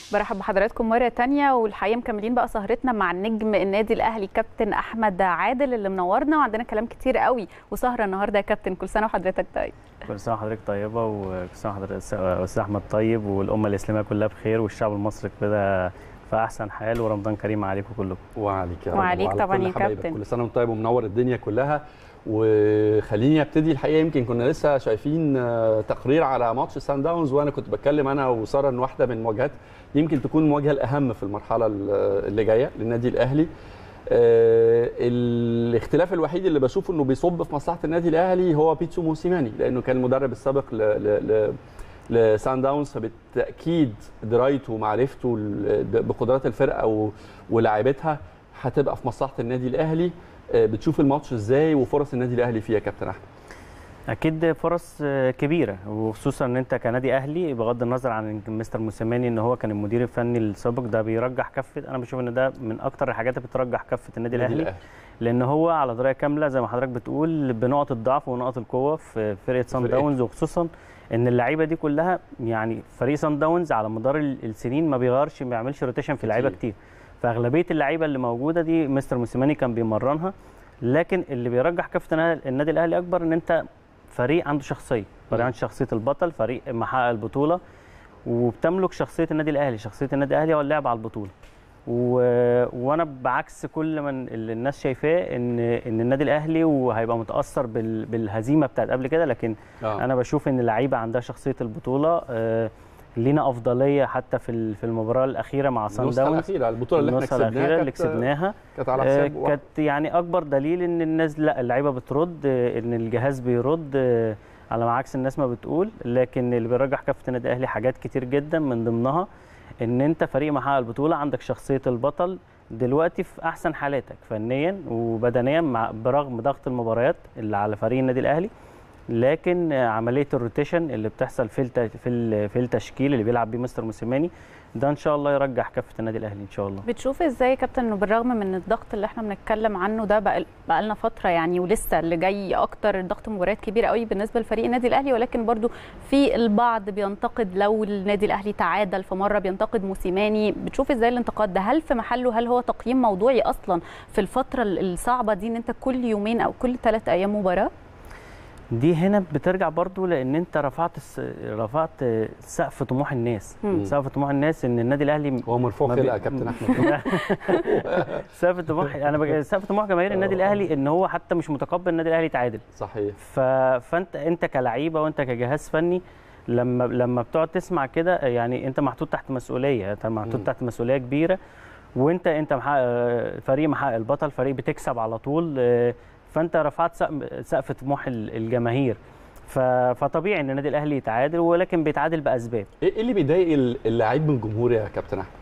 برحب بحضراتكم مرة تانية والحقيقة مكملين بقى سهرتنا مع نجم النادي الأهلي كابتن أحمد عادل اللي منورنا وعندنا كلام كتير قوي وسهرة النهاردة يا كابتن كل سنة وحضرتك طيب كل سنه وحضرتك طيبه وكل سنه وحضرتك استاذ احمد طيب والامه الاسلاميه كلها بخير والشعب المصري كده في احسن حال ورمضان كريم عليكم كلكم وعليك يا رب وعليك وعلى طبعاً كل يا حبايبك. كابتن. كل سنه وانت طيب ومنور الدنيا كلها وخليني ابتدي الحقيقه يمكن كنا لسه شايفين آه، تقرير على ماتش سان داونز وانا كنت بتكلم انا وساره ان واحده من المواجهات يمكن تكون المواجهه الاهم في المرحله ال- اللي جايه للنادي الاهلي آه، الاختلاف الوحيد اللي بشوفه انه بيصب في مصلحه النادي الاهلي هو بيتسو موسيماني لانه كان المدرب السابق ل... ل... ل... لسان داونز فبالتاكيد درايته ومعرفته ل- بقدرات الفرقه و... ولاعيبتها هتبقى في مصلحه النادي الاهلي آه، بتشوف الماتش ازاي وفرص النادي الاهلي فيه يا كابتن احمد اكيد فرص آه، كبيره وخصوصا ان انت كنادي اهلي بغض النظر عن إن مستر موسيماني ان هو كان المدير الفني السابق ده بيرجح كفه انا بشوف ان ده من اكتر الحاجات اللي بترجح كفه النادي الاهلي لان هو على درايه كامله زي ما حضرتك بتقول بنقط الضعف ونقط القوه في فرقه سان فرقته. داونز وخصوصا ان اللعيبه دي كلها يعني فريق سان داونز على مدار ال- السنين ما بيغيرش ما بيعملش روتيشن في لعيبه كتير. كتير فاغلبيه اللعيبه اللي موجوده دي مستر موسيماني كان بيمرنها لكن اللي بيرجح كفه النا- النادي الاهلي اكبر ان انت فريق عنده شخصيه فريق مم. عنده شخصيه البطل فريق محقق البطوله وبتملك شخصيه النادي الاهلي شخصيه النادي الاهلي هو اللعب على البطوله و... وانا بعكس كل من اللي الناس شايفاه ان ان النادي الاهلي وهيبقى متاثر بال... بالهزيمه بتاعت قبل كده لكن آه. انا بشوف ان اللعيبه عندها شخصيه البطوله آه، لينا افضليه حتى في ال- في المباراه الاخيره مع سان النسخه داونز الاخيره البطوله اللي احنا النسخه كسبناها الاخيره اللي كانت- كسبناها كانت على آه، حساب واحد. كانت يعني اكبر دليل ان الناس لا اللعيبه بترد آه، ان الجهاز بيرد آه، على ما عكس الناس ما بتقول لكن اللي بيرجح كافه النادي الاهلي حاجات كتير جدا من ضمنها ان انت فريق محقق البطوله عندك شخصيه البطل دلوقتي في احسن حالاتك فنيا وبدنيا مع برغم ضغط المباريات اللي على فريق النادي الاهلي لكن آه، عمليه الروتيشن اللي بتحصل في الت- في ال- في التشكيل اللي بيلعب بيه مستر موسيماني ده ان شاء الله يرجح كافه النادي الاهلي ان شاء الله بتشوف ازاي يا كابتن انه بالرغم من الضغط اللي احنا بنتكلم عنه ده بقى بقى لنا فتره يعني ولسه اللي جاي اكتر ضغط مباريات كبيره قوي بالنسبه لفريق النادي الاهلي ولكن برضو في البعض بينتقد لو النادي الاهلي تعادل في مره بينتقد موسيماني بتشوف ازاي الانتقاد ده هل في محله هل هو تقييم موضوعي اصلا في الفتره الصعبه دي ان انت كل يومين او كل ثلاث ايام مباراه دي هنا بترجع برضو لان انت رفعت الس- رفعت سقف طموح الناس مم. سقف طموح الناس ان النادي الاهلي هو مرفوع ما بي- خلقه يا كابتن احمد سقف طموح انا بج- سقف طموح جماهير النادي الاهلي ان هو حتى مش متقبل النادي الاهلي يتعادل صحيح ف... فانت انت كلعيبه وانت كجهاز فني لما لما بتقعد تسمع كده يعني انت محطوط تحت مسؤوليه انت محطوط مم. تحت مسؤوليه كبيره وانت انت محقق فريق محقق البطل فريق بتكسب على طول اه، فانت رفعت سقف- سقف طموح ال- الجماهير ف... فطبيعي ان النادي الاهلي يتعادل ولكن بيتعادل باسباب ايه إيه اللي بيضايق ال- اللعيب من الجمهور يا كابتن احمد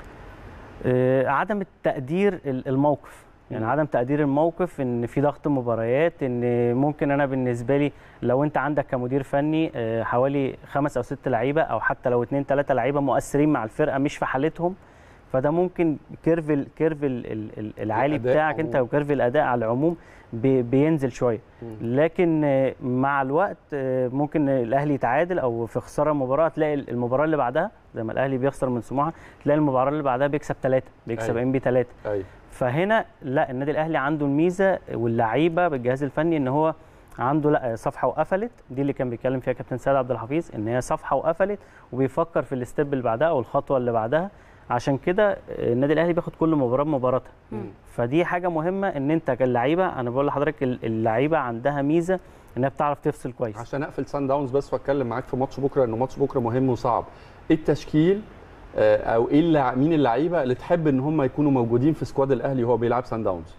آه، عدم التقدير ال- الموقف يعني مم. عدم تقدير الموقف ان في ضغط مباريات ان ممكن انا بالنسبه لي لو انت عندك كمدير فني آه، حوالي خمس او ست لعيبه او حتى لو اثنين ثلاثه لعيبه مؤثرين مع الفرقه مش في حالتهم فده ممكن كيرف ال- كيرف ال- ال- ال- العالي الأداء بتاعك انت عموماً. وكيرف الاداء على العموم بي- بينزل شويه لكن آه، مع الوقت آه، ممكن الاهلي يتعادل او في خساره مباراه تلاقي المباراه اللي بعدها زي ما الاهلي بيخسر من سموحه تلاقي المباراه اللي بعدها بيكسب ثلاثه بيكسب أيوة. ام بي ثلاثه ايوه فهنا لا النادي الاهلي عنده الميزه واللعيبه بالجهاز الفني ان هو عنده لا صفحه وقفلت دي اللي كان بيتكلم فيها كابتن سيد عبد الحفيظ ان هي صفحه وقفلت وبيفكر في الستيب اللي بعدها او الخطوه اللي بعدها عشان كده النادي الاهلي بياخد كل مباراه بمباراتها مم. فدي حاجه مهمه ان انت كاللعيبه انا بقول لحضرتك اللعيبه عندها ميزه انها بتعرف تفصل كويس عشان اقفل سان داونز بس واتكلم معاك في ماتش بكره انه ماتش بكره مهم وصعب ايه التشكيل آه، او ايه اللع... مين اللعيبه اللي تحب ان هم يكونوا موجودين في سكواد الاهلي وهو بيلعب سان داونز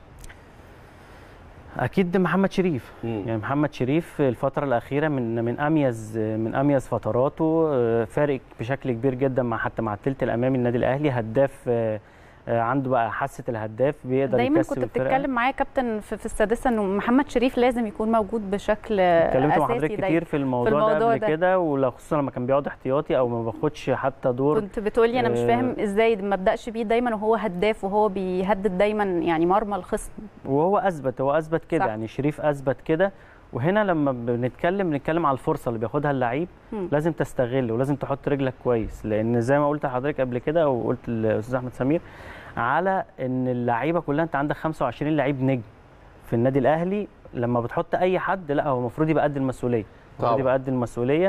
اكيد محمد شريف مم. يعني محمد شريف الفترة الأخيرة من من أميز من أميز فتراته آه، فارق بشكل كبير جدا مع حتى مع الثلث الأمامي النادي الأهلي هداف آه، آه، عنده بقى حاسة الهداف بيقدر دايما يكسب كنت الفرقة. بتتكلم معايا يا كابتن في, في السادسه انه محمد شريف لازم يكون موجود بشكل اتكلمت مع اساسي حضرتك دايما كتير في الموضوع, الموضوع ده قبل ده. كده ولو خصوصا لما كان بيقعد احتياطي او ما باخدش حتى دور كنت بتقولي انا مش آه. فاهم ازاي ما ابداش بيه دايما وهو هداف وهو بيهدد دايما يعني مرمى الخصم وهو اثبت هو اثبت كده صح. يعني شريف اثبت كده وهنا لما بنتكلم بنتكلم على الفرصه اللي بياخدها اللعيب مم. لازم تستغل ولازم تحط رجلك كويس لان زي ما قلت لحضرتك قبل كده وقلت للاستاذ احمد سمير على ان اللعيبه كلها انت عندك 25 لعيب نجم في النادي الاهلي لما بتحط اي حد لا هو المفروض يبقى قد المسؤوليه المفروض طبعا. يبقى قد المسؤوليه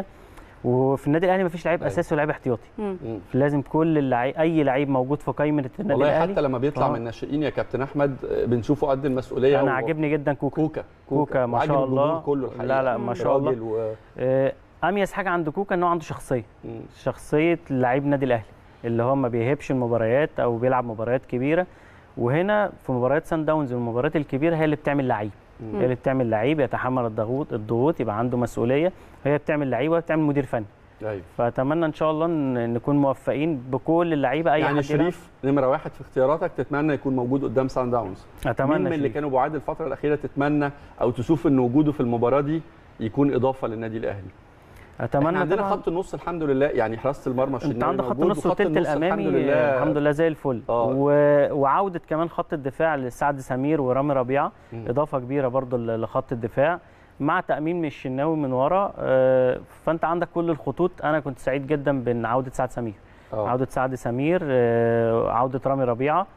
وفي النادي الاهلي مفيش لعيب أيوة. اساسي ولاعيب احتياطي مم. مم. لازم كل اللعيب اي لعيب موجود في قائمه النادي والله الاهلي حتى لما بيطلع آه. من الناشئين يا كابتن احمد آه، بنشوفه قد المسؤوليه انا و- عاجبني جدا كوكا كوكا كوكا ما وعاجب شاء الجمهور الله كله الحقيقه لا لا ما شاء الله راجل و... آه، اميز حاجه عند كوكا ان هو عنده شخصيه مم. شخصيه لعيب نادي الاهلي اللي هو ما بيهبش المباريات او بيلعب مباريات كبيره وهنا في مباريات سان داونز والمباريات الكبيره هي اللي بتعمل لعيب مم. هي اللي بتعمل لعيب يتحمل الضغوط الضغوط يبقى عنده مسؤوليه هي بتعمل لعيب وبتعمل مدير فني ايوه فاتمنى ان شاء الله ان نكون موفقين بكل اللعيبه اي يعني حد يلعب. شريف نمره واحد في اختياراتك تتمنى يكون موجود قدام سان داونز مين اتمنى من اللي شريف. كانوا بعاد الفتره الاخيره تتمنى او تشوف ان وجوده في المباراه دي يكون اضافه للنادي الاهلي اتمنى احنا عندنا طبعاً- خط النص الحمد لله يعني حراسه المرمى انت الشناوي عندك خط موجود، نص وخط والتلت النص الامامي الحمد لله الحمد لله زي الفل آه. و... وعوده كمان خط الدفاع لسعد سمير ورامي ربيعه مم. اضافه كبيره برضو ل- لخط الدفاع مع تامين من الشناوي من ورا آه، فانت عندك كل الخطوط انا كنت سعيد جدا بان عوده سعد سمير آه. عوده سعد سمير آه، عوده رامي ربيعه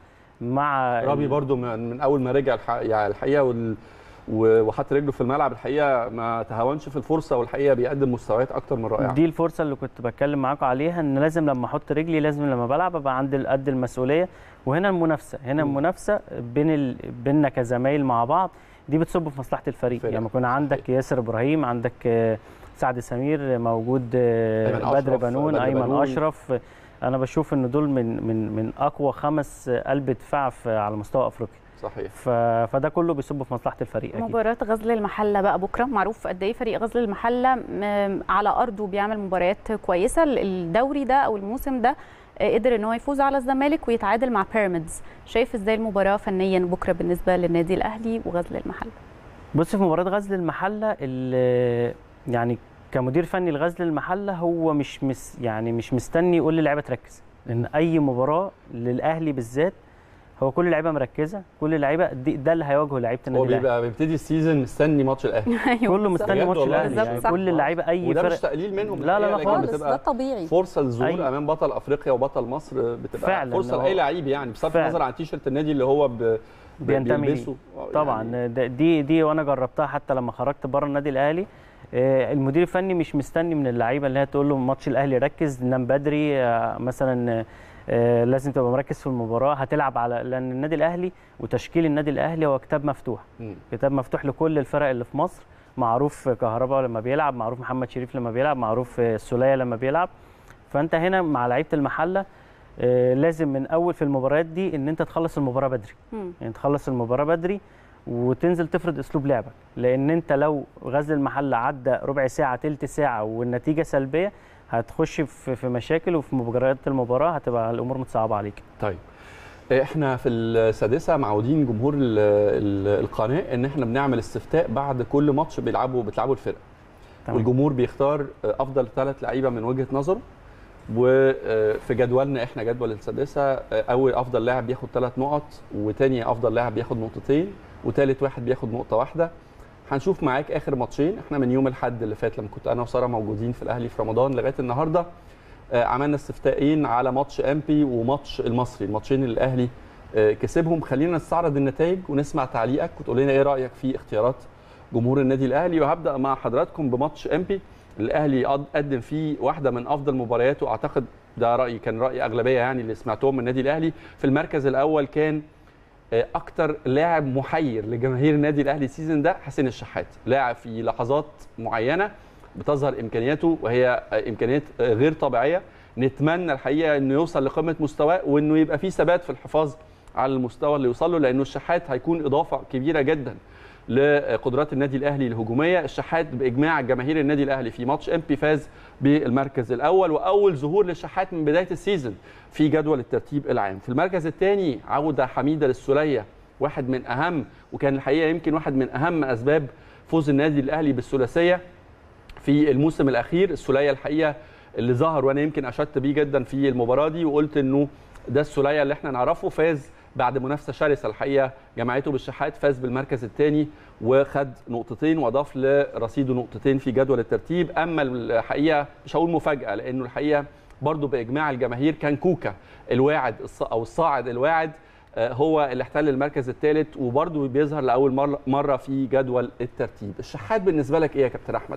مع رامي ال- برضو من, من اول ما رجع الح... يعني الحقيقه وال... و- وحط رجله في الملعب الحقيقه ما تهاونش في الفرصه والحقيقه بيقدم مستويات اكتر من رائعه دي الفرصه اللي كنت بتكلم معاكم عليها ان لازم لما احط رجلي لازم لما بلعب ابقى عندي قد المسؤوليه وهنا المنافسه هنا مم. المنافسه بين ال... بيننا كزمايل مع بعض دي بتصب في مصلحه الفريق فرق. يعني يكون عندك ياسر ابراهيم عندك آه، سعد سمير موجود آه، أيمن بدر أشرف، بنون بدر ايمن بنون. اشرف انا بشوف ان دول من من من اقوى خمس قلب دفاع في- على مستوى افريقيا صحيح ف... فده كله بيصب في مصلحه الفريق اكيد مباراة غزل المحلة بقى بكرة معروف قد ايه فريق غزل المحلة م- على أرضه بيعمل مباريات كويسة ال- الدوري ده أو الموسم ده آه، قدر ان هو يفوز على الزمالك ويتعادل مع بيراميدز شايف ازاي المباراة فنيا بكرة بالنسبة للنادي الأهلي وغزل المحلة بص في مباراه غزل المحله ال- يعني كمدير فني لغزل المحله هو مش مس يعني مش مستني يقول للعيبه تركز لان اي مباراه للاهلي بالذات هو كل اللعيبه مركزه كل اللعيبه دي- ده اللي هيواجهه لعيبه هو النادي الاهلي بيبقى بيبتدي السيزون مستني ماتش الاهلي أيوة كله بالظبط. مستني بجد ماتش والله. الاهلي بالظبط، يعني صح. كل اللعيبه اي وده مش فرق تقليل منهم لا، لا، الحقيقة، لا لكن خالص. خالص بتبقى ده طبيعي فرصه للظهور أي- امام بطل افريقيا وبطل مصر بتبقى فعلاً، فرصه هو- لاي لعيب يعني بصرف فعلاً. النظر عن تيشرت النادي اللي هو ب... ب- بينتمي ليه. بيلبسه طبعا يعني ده- دي دي وانا جربتها حتى لما خرجت بره النادي الاهلي آه، المدير الفني مش مستني من اللعيبه اللي هي تقول له ماتش الاهلي ركز نام بدري آه، مثلا آه، لازم تبقى مركز في المباراه هتلعب على لان النادي الاهلي وتشكيل النادي الاهلي هو كتاب مفتوح مم. كتاب مفتوح لكل الفرق اللي في مصر معروف كهربا لما بيلعب معروف محمد شريف لما بيلعب معروف السوليه لما بيلعب فانت هنا مع لعيبه المحله آه، لازم من اول في المباريات دي ان انت تخلص المباراه بدري مم. يعني تخلص المباراه بدري وتنزل تفرض اسلوب لعبك لان انت لو غزل المحله عدى ربع ساعه تلت ساعه والنتيجه سلبيه هتخش في في مشاكل وفي مباريات المباراه هتبقى الامور متصعبه عليك طيب احنا في السادسه معودين جمهور ال ال القناه ان احنا بنعمل استفتاء بعد كل ماتش بيلعبوا بتلعبوا الفرقه تمام. والجمهور بيختار افضل ثلاث لعيبه من وجهه نظره وفي جدولنا احنا جدول السادسه اول افضل لاعب بياخد ثلاث نقط وتاني افضل لاعب بياخد نقطتين وثالث واحد بياخد نقطه واحده هنشوف معاك اخر ماتشين احنا من يوم الاحد اللي فات لما كنت انا وساره موجودين في الاهلي في رمضان لغايه النهارده آه، عملنا استفتاءين على ماتش امبي وماتش المصري الماتشين اللي الاهلي آه، كسبهم خلينا نستعرض النتائج ونسمع تعليقك وتقول لنا ايه رايك في اختيارات جمهور النادي الاهلي وهبدا مع حضراتكم بماتش امبي الاهلي قد- قدم فيه واحده من افضل مبارياته اعتقد ده رايي كان راي اغلبيه يعني اللي سمعتهم من النادي الاهلي في المركز الاول كان آه، اكتر لاعب محير لجماهير النادي الاهلي السيزون ده حسين الشحات لاعب في لحظات معينه بتظهر امكانياته وهي آه، امكانيات آه، غير طبيعيه نتمنى الحقيقه انه يوصل لقمه مستواه وانه يبقى فيه ثبات في الحفاظ على المستوى اللي يوصل له لانه الشحات هيكون اضافه كبيره جدا لقدرات النادي الاهلي الهجوميه الشحات باجماع جماهير النادي الاهلي في ماتش امبي فاز بالمركز الاول واول ظهور للشحات من بدايه السيزون في جدول الترتيب العام في المركز الثاني عوده حميده للسوليه واحد من اهم وكان الحقيقه يمكن واحد من اهم اسباب فوز النادي الاهلي بالثلاثيه في الموسم الاخير السوليه الحقيقه اللي ظهر وانا يمكن اشدت بيه جدا في المباراه دي وقلت انه ده السوليه اللي احنا نعرفه فاز بعد منافسه شرسه الحقيقه جمعته بالشحات فاز بالمركز الثاني وخد نقطتين واضاف لرصيده نقطتين في جدول الترتيب اما الحقيقه مش هقول مفاجاه لانه الحقيقه برضو باجماع الجماهير كان كوكا الواعد او الصاعد الواعد هو اللي احتل المركز الثالث وبرضه بيظهر لاول مره في جدول الترتيب الشحات بالنسبه لك ايه يا كابتن احمد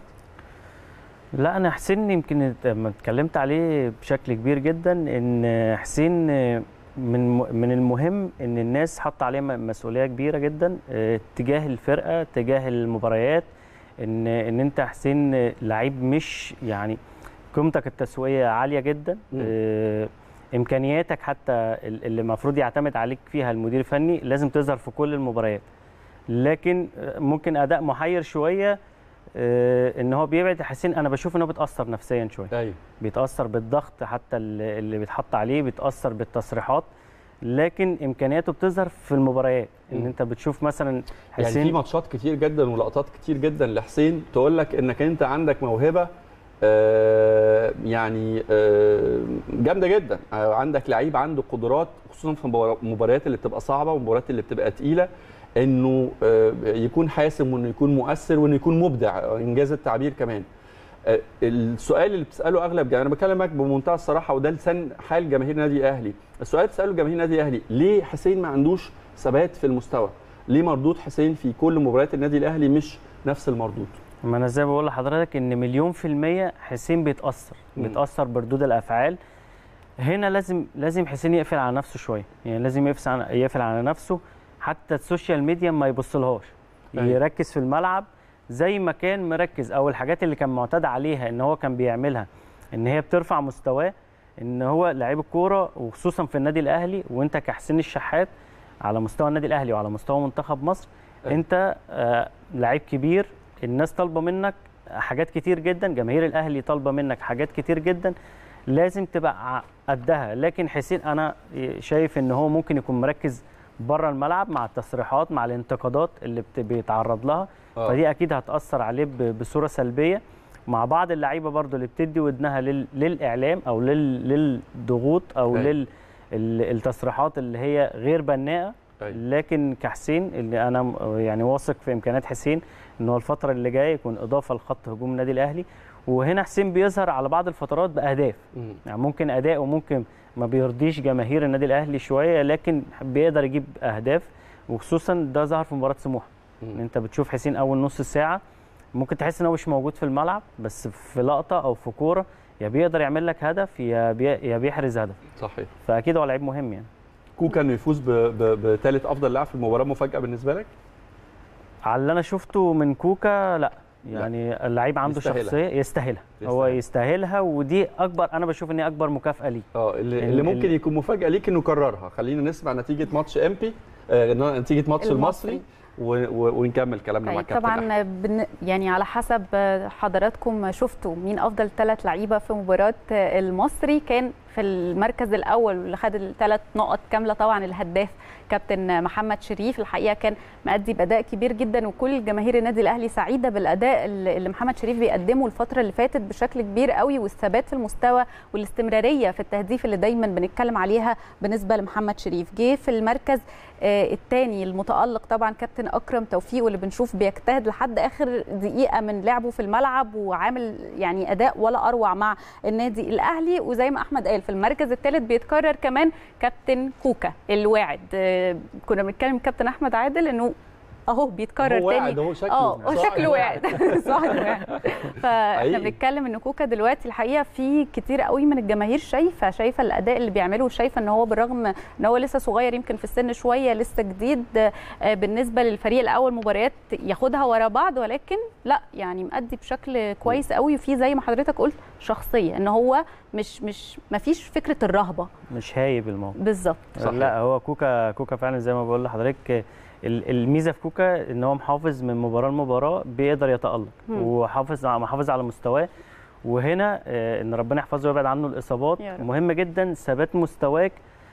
لا انا حسين يمكن لما اتكلمت عليه بشكل كبير جدا ان حسين من من المهم ان الناس حط عليه مسؤوليه كبيره جدا تجاه الفرقه تجاه المباريات ان ان انت حسين لعيب مش يعني قيمتك التسويقيه عاليه جدا م. امكانياتك حتى اللي المفروض يعتمد عليك فيها المدير الفني لازم تظهر في كل المباريات لكن ممكن اداء محير شويه ان هو بيبعد حسين انا بشوف ان هو بيتاثر نفسيا شويه أيوه. بيتاثر بالضغط حتى اللي بيتحط عليه بيتاثر بالتصريحات لكن امكانياته بتظهر في المباريات ان انت بتشوف مثلا حسين يعني في ماتشات كتير جدا ولقطات كتير جدا لحسين تقول لك انك انت عندك موهبه آه يعني آه جامده جدا آه عندك لعيب عنده قدرات خصوصا في المباريات اللي بتبقى صعبه والمباريات اللي بتبقى تقيله انه يكون حاسم وانه يكون مؤثر وانه يكون مبدع انجاز التعبير كمان السؤال اللي بتساله اغلب انا بكلمك بمنتهى الصراحه وده لسان حال جماهير النادي الاهلي السؤال بتساله جماهير النادي الاهلي ليه حسين ما عندوش ثبات في المستوى ليه مردود حسين في كل مباريات النادي الاهلي مش نفس المردود ما انا زي ما بقول لحضرتك ان مليون في الميه حسين بيتاثر بيتاثر بردود الافعال هنا لازم لازم حسين يقفل على نفسه شويه يعني لازم يقفل يقفل على نفسه حتى السوشيال ميديا ما يبصلهاش يركز في الملعب زي ما كان مركز او الحاجات اللي كان معتاد عليها ان هو كان بيعملها ان هي بترفع مستواه ان هو لعيب الكوره وخصوصا في النادي الاهلي وانت كحسين الشحات على مستوى النادي الاهلي وعلى مستوى منتخب مصر أي. انت آه لعيب كبير الناس طالبه منك حاجات كتير جدا جماهير الاهلي طالبه منك حاجات كتير جدا لازم تبقى قدها لكن حسين انا شايف ان هو ممكن يكون مركز بره الملعب مع التصريحات مع الانتقادات اللي بيتعرض لها أوه. فدي اكيد هتاثر عليه بصوره سلبيه مع بعض اللعيبه برضو اللي بتدي ودنها لل... للاعلام او لل... للضغوط او أي. للتصريحات اللي هي غير بناءه أي. لكن كحسين اللي انا يعني واثق في امكانيات حسين ان هو الفتره اللي جايه يكون اضافه لخط هجوم النادي الاهلي وهنا حسين بيظهر على بعض الفترات باهداف مم. يعني ممكن اداؤه ممكن ما بيرضيش جماهير النادي الاهلي شويه لكن بيقدر يجيب اهداف وخصوصا ده ظهر في مباراه سموحه انت بتشوف حسين اول نص ساعه ممكن تحس ان هو مش موجود في الملعب بس في لقطه او في كوره يا بيقدر يعمل لك هدف يا بي... يا بيحرز هدف صحيح فاكيد هو لعيب مهم يعني كوكا انه يفوز بثالث افضل لاعب في المباراه مفاجاه بالنسبه لك على اللي انا شفته من كوكا لا يعني اللعيب عنده يستاهلها. شخصيه يستاهلها هو يستاهلها ودي اكبر انا بشوف ان هي اكبر مكافاه ليه اه اللي, اللي ممكن يكون مفاجاه ليك انه كررها خلينا نسمع نتيجه ماتش امبي آه نتيجه ماتش المصري, المصري. ونكمل كلامنا مع الكابتن طبعا بن يعني على حسب حضراتكم شفتوا مين افضل ثلاث لعيبه في مباراه المصري كان في المركز الاول اللي خد الثلاث نقط كامله طبعا الهداف كابتن محمد شريف الحقيقه كان مأدي باداء كبير جدا وكل جماهير النادي الاهلي سعيده بالاداء اللي محمد شريف بيقدمه الفتره اللي فاتت بشكل كبير قوي والثبات في المستوى والاستمراريه في التهديف اللي دايما بنتكلم عليها بالنسبه لمحمد شريف جه في المركز الثاني المتالق طبعا كابتن اكرم توفيق واللي بنشوف بيجتهد لحد اخر دقيقه من لعبه في الملعب وعامل يعني اداء ولا اروع مع النادي الاهلي وزي ما احمد قال في المركز الثالث بيتكرر كمان كابتن كوكا الواعد كنا بنتكلم كابتن احمد عادل انه اهو بيتكرر هو تاني واعد هو شكله اه هو شكله واعد صاحب واعد فاحنا حقيقي. بنتكلم ان كوكا دلوقتي الحقيقه في كتير قوي من الجماهير شايفه شايفه الاداء اللي بيعمله وشايفه ان هو بالرغم ان هو لسه صغير يمكن في السن شويه لسه جديد آه، بالنسبه للفريق الاول مباريات ياخدها ورا بعض ولكن لا يعني مأدي بشكل كويس قوي وفي زي ما حضرتك قلت شخصيه ان هو مش مش ما فيش فكره الرهبه مش هايب الموضوع بالظبط صحيح. لا هو كوكا كوكا فعلا زي ما بقول لحضرتك ال- الميزه في كوكا ان هو محافظ من مباراه لمباراه بيقدر يتالق مم. وحافظ محافظ على مستواه وهنا آه، ان ربنا يحفظه ويبعد عنه الاصابات يا رب. مهم جدا ثبات مستواك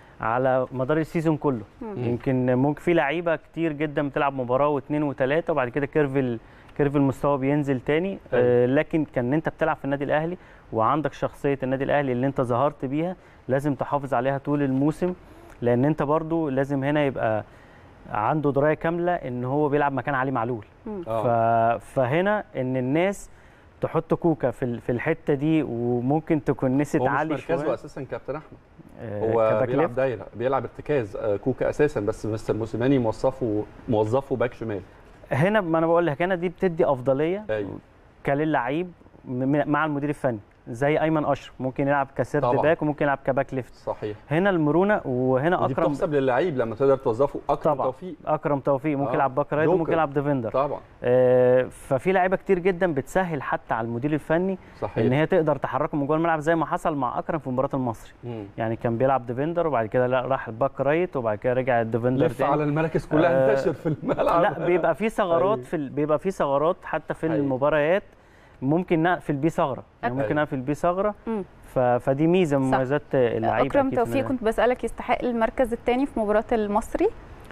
على مدار السيزون كله مم. يمكن ممكن في لعيبه كتير جدا بتلعب مباراه واثنين وثلاثه وبعد كده كيرف ال- كيرف المستوى بينزل تاني آه، لكن كان انت بتلعب في النادي الاهلي وعندك شخصيه النادي الاهلي اللي انت ظهرت بيها لازم تحافظ عليها طول الموسم لان انت برضو لازم هنا يبقى عنده درايه كامله ان هو بيلعب مكان علي معلول ف... فهنا ان الناس تحط كوكا في ال- في الحته دي وممكن تكون نسيت هو مش علي مركزه شويه اساسا كابتن احمد آه، هو كباك بيلعب ليفت. دايره بيلعب ارتكاز آه، كوكا اساسا بس مستر موسيماني موظفه موظفه باك شمال هنا ما انا بقول لك هنا دي بتدي افضليه ايوه كللعيب م- مع المدير الفني زي ايمن اشرف ممكن يلعب كسيرد طبعاً. باك وممكن يلعب كباك ليفت صحيح هنا المرونه وهنا ودي اكرم بتحسب للعيب لما تقدر توظفه اكرم طبعاً. توفيق اكرم توفيق ممكن آه. يلعب باك رايت جوكر. وممكن يلعب ديفندر طبعا آه، ففي لعيبه كتير جدا بتسهل حتى على المدير الفني صحيح ان هي تقدر تحركه من جوه الملعب زي ما حصل مع اكرم في مباراه المصري مم. يعني كان بيلعب ديفندر وبعد كده لا راح الباك رايت وبعد كده رجع الديفندر لف على المراكز كلها آه، انتشر في الملعب لا بيبقى في ثغرات أيوة. في ال... بيبقى في ثغرات حتى في أيوة. المباريات ممكن نقفل بيه ثغره يعني أيوة. ممكن نقفل بيه ثغره مم. ف... فدي ميزه من صح. مميزات اللعيبه اكرم أكيد في توفيق النادي. كنت بسالك يستحق المركز الثاني في مباراه المصري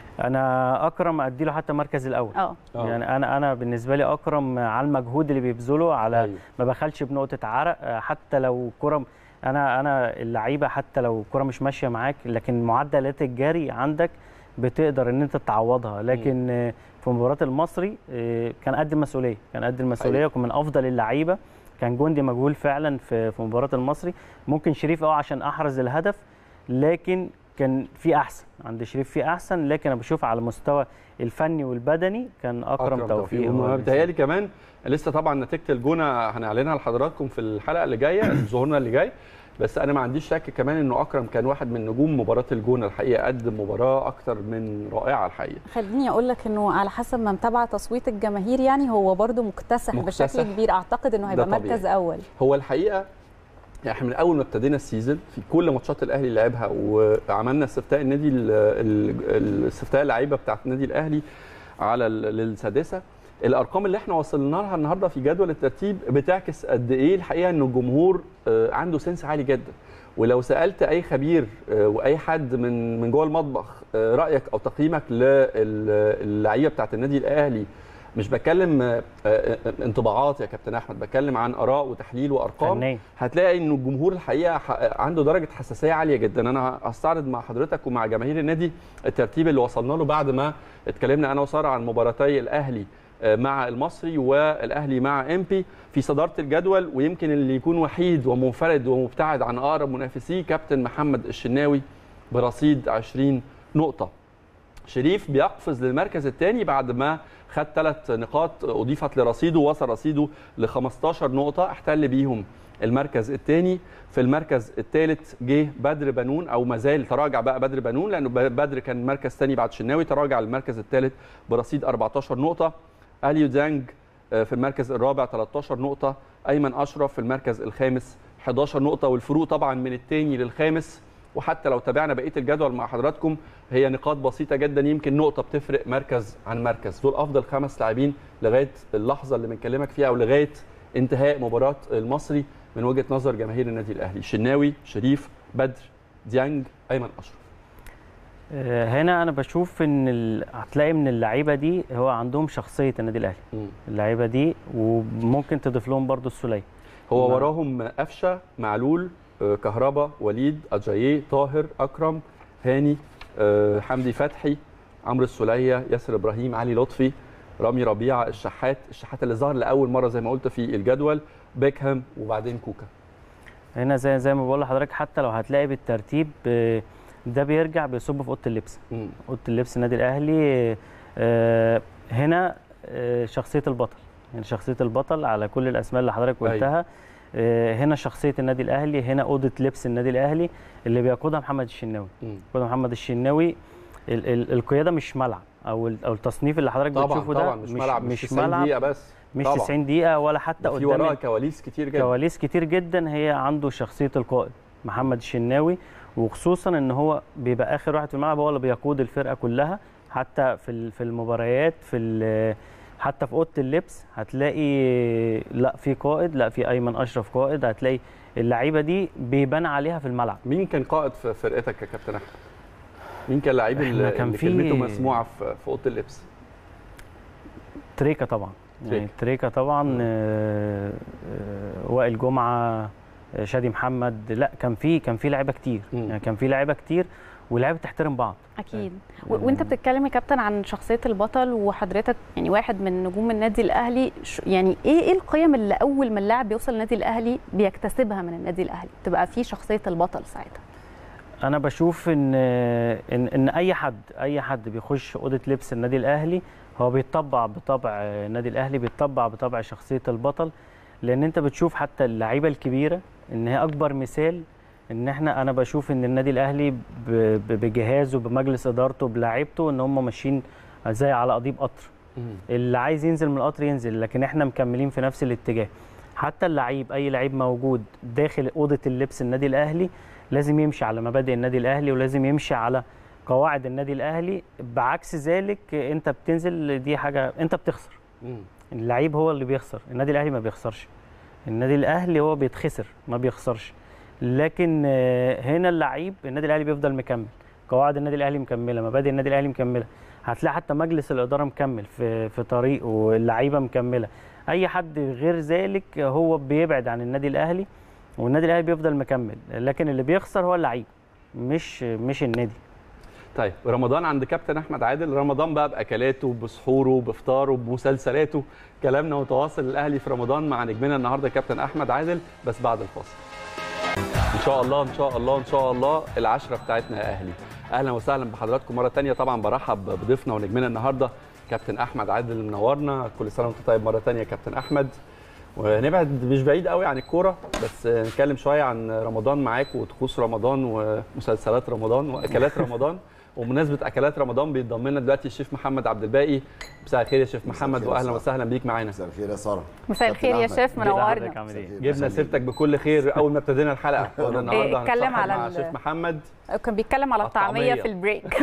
انا اكرم ادي له حتى المركز الاول اه آه. يعني انا انا بالنسبه لي اكرم على المجهود اللي بيبذله على أيوة. ما بخلش بنقطه عرق آه، حتى لو كره انا انا اللعيبه حتى لو الكره مش ماشيه معاك لكن معدلات الجري عندك بتقدر ان انت تعوضها لكن آه، في مباراه المصري آه، كان قد المسؤوليه كان قد المسؤوليه أيوة. وكان من افضل اللعيبه كان جندي مجهول فعلا في في مباراه المصري ممكن شريف اه عشان احرز الهدف لكن كان في احسن عند شريف في احسن لكن انا بشوف على المستوى الفني والبدني كان اكرم, توفيق هو اللي بيتهيألي كمان لسه طبعا نتيجه الجونه هنعلنها لحضراتكم في الحلقه اللي جايه ظهورنا اللي جاي بس انا ما عنديش شك كمان انه اكرم كان واحد من نجوم مباراه الجونه الحقيقه قدم مباراه اكتر من رائعه الحقيقه خليني اقول لك انه على حسب ما متابعه تصويت الجماهير يعني هو برضو مكتسح, مكتسح. بشكل كبير اعتقد انه هيبقى ده طبيعي. مركز اول هو الحقيقه يعني احنا من اول ما ابتدينا السيزون في كل ماتشات الاهلي اللي لعبها وعملنا استفتاء النادي ال- ال- الاستفتاء اللعيبه بتاعت النادي الاهلي على ال- السادسه الارقام اللي احنا وصلنا لها النهارده في جدول الترتيب بتعكس قد ايه الحقيقه ان الجمهور آه، عنده سنس عالي جدا ولو سالت اي خبير آه، واي حد من من جوه المطبخ آه، رايك او تقييمك للعيبه بتاعت النادي الاهلي مش بتكلم آه، آه، آه، انطباعات يا كابتن احمد بتكلم عن اراء وتحليل وارقام فنيا هتلاقي ان الجمهور الحقيقه ح- عنده درجه حساسيه عاليه جدا انا هستعرض مع حضرتك ومع جماهير النادي الترتيب اللي وصلنا له بعد ما اتكلمنا انا وساره عن مباراتي الاهلي آه، مع المصري والاهلي مع امبي في صداره الجدول ويمكن اللي يكون وحيد ومنفرد ومبتعد عن اقرب منافسيه كابتن محمد الشناوي برصيد 20 نقطه شريف بيقفز للمركز الثاني بعد ما خد ثلاث نقاط اضيفت لرصيده وصل رصيده ل 15 نقطه احتل بيهم المركز الثاني في المركز الثالث جه بدر بنون او ما زال تراجع بقى بدر بنون لانه ب- بدر كان مركز ثاني بعد شناوي تراجع للمركز الثالث برصيد 14 نقطه اليو دانج آه، في المركز الرابع 13 نقطه ايمن اشرف في المركز الخامس 11 نقطه والفروق طبعا من الثاني للخامس وحتى لو تابعنا بقيه الجدول مع حضراتكم هي نقاط بسيطه جدا يمكن نقطه بتفرق مركز عن مركز دول افضل خمس لاعبين لغايه اللحظه اللي بنكلمك فيها او لغايه انتهاء مباراه المصري من وجهه نظر جماهير النادي الاهلي شناوي شريف بدر ديانج ايمن اشرف آه، هنا انا بشوف ان ال... هتلاقي من اللعيبه دي هو عندهم شخصيه النادي الاهلي مم. اللعيبه دي وممكن تضيف لهم برضو السوليه هو نعم. وراهم قفشه معلول آه، كهربا وليد اجاييه طاهر اكرم هاني آه، حمدي فتحي عمرو السوليه ياسر ابراهيم علي لطفي رامي ربيعه الشحات الشحات اللي ظهر لاول مره زي ما قلت في الجدول بيكهام وبعدين كوكا هنا زي زي ما بقول لحضرتك حتى لو هتلاقي بالترتيب آه، ده بيرجع بيصب في اوضه اللبس مم. اوضه اللبس النادي الاهلي آه، هنا آه، شخصيه البطل يعني شخصيه البطل على كل الاسماء اللي حضرتك أيوة. قلتها آه، هنا شخصيه النادي الاهلي هنا اوضه لبس النادي الاهلي اللي بيقودها محمد الشناوي مم. بيقودها محمد الشناوي ال- ال- القياده مش ملعب او ال- او التصنيف اللي حضرتك طبعا بتشوفه طبعا ده مش, ملعب مش 90 ملعب دقيقه بس مش طبعاً. 90 دقيقه ولا حتى ده في قدام وراه ال- كواليس كتير جدا كواليس كتير جدا هي عنده شخصيه القائد محمد الشناوي وخصوصا ان هو بيبقى اخر واحد في الملعب هو اللي بيقود الفرقه كلها حتى في ال- في المباريات في ال- حتى في اوضه اللبس هتلاقي لا في قائد لا في ايمن اشرف قائد هتلاقي اللعيبه دي بيبان عليها في الملعب مين كان قائد في فرقتك يا كابتن احمد مين كان اللعيب إحنا اللي, كان اللي في- كلمته مسموعه في في اوضه اللبس تريكا طبعا يعني تريكا. تريكا طبعا مم. آه، آه، وائل جمعه آه، شادي محمد لا كان في كان في لعيبه كتير مم. يعني كان في لعيبه كتير واللعيبه بتحترم بعض اكيد و- وانت بتتكلم يا كابتن عن شخصيه البطل وحضرتك يعني واحد من نجوم النادي الاهلي ش- يعني ايه ايه القيم اللي اول ما اللاعب بيوصل النادي الاهلي بيكتسبها من النادي الاهلي تبقى في شخصيه البطل ساعتها انا بشوف ان ان ان اي حد اي حد بيخش اوضه لبس النادي الاهلي هو بيتطبع بطبع النادي الاهلي بيتطبع بطبع شخصيه البطل لان انت بتشوف حتى اللعيبه الكبيره ان هي اكبر مثال ان احنا انا بشوف ان النادي الاهلي ب- ب- بجهازه بمجلس ادارته بلاعيبته ان هم ماشيين زي على قضيب قطر اللي عايز ينزل من القطر ينزل لكن احنا مكملين في نفس الاتجاه حتى اللعيب اي لعيب موجود داخل اوضه اللبس النادي الاهلي لازم يمشي على مبادئ النادي الاهلي ولازم يمشي على قواعد النادي الاهلي بعكس ذلك انت بتنزل دي حاجه انت بتخسر مم. اللعيب هو اللي بيخسر النادي الاهلي ما بيخسرش النادي الاهلي هو بيتخسر ما بيخسرش لكن آه، هنا اللعيب النادي الاهلي بيفضل مكمل قواعد النادي الاهلي مكمله مبادئ النادي الاهلي مكمله هتلاقي حتى مجلس الاداره مكمل في في طريقه واللعيبه مكمله اي حد غير ذلك هو بيبعد عن النادي الاهلي والنادي الاهلي بيفضل مكمل لكن اللي بيخسر هو اللعيب مش مش النادي طيب رمضان عند كابتن احمد عادل رمضان بقى باكلاته بسحوره بفطاره بمسلسلاته كلامنا متواصل الاهلي في رمضان مع نجمنا النهارده كابتن احمد عادل بس بعد الفاصل ان شاء الله ان شاء الله ان شاء الله العشره بتاعتنا يا اهلي اهلا وسهلا بحضراتكم مره تانية طبعا برحب بضيفنا ونجمنا النهارده كابتن احمد عادل منورنا كل سنه وانت طيب مره تانية يا كابتن احمد ونبعد مش بعيد قوي عن الكوره بس نتكلم شويه عن رمضان معاك وطقوس رمضان ومسلسلات رمضان واكلات رمضان وبمناسبه اكلات رمضان بينضم لنا دلوقتي الشيف محمد عبد الباقي مساء الخير يا شيف محمد الخير يا واهلا سارة. وسهلا بيك معانا مساء الخير يا ساره مساء الخير يا كابتن شيف أحمد. منورنا حضرتك عامل ايه؟ جبنا سيرتك بكل خير اول ما ابتدينا الحلقه قلنا النهارده اتكلم هنتصاحب على مع ال- شيف محمد كان بيتكلم على الطعميه الطعمية. في البريك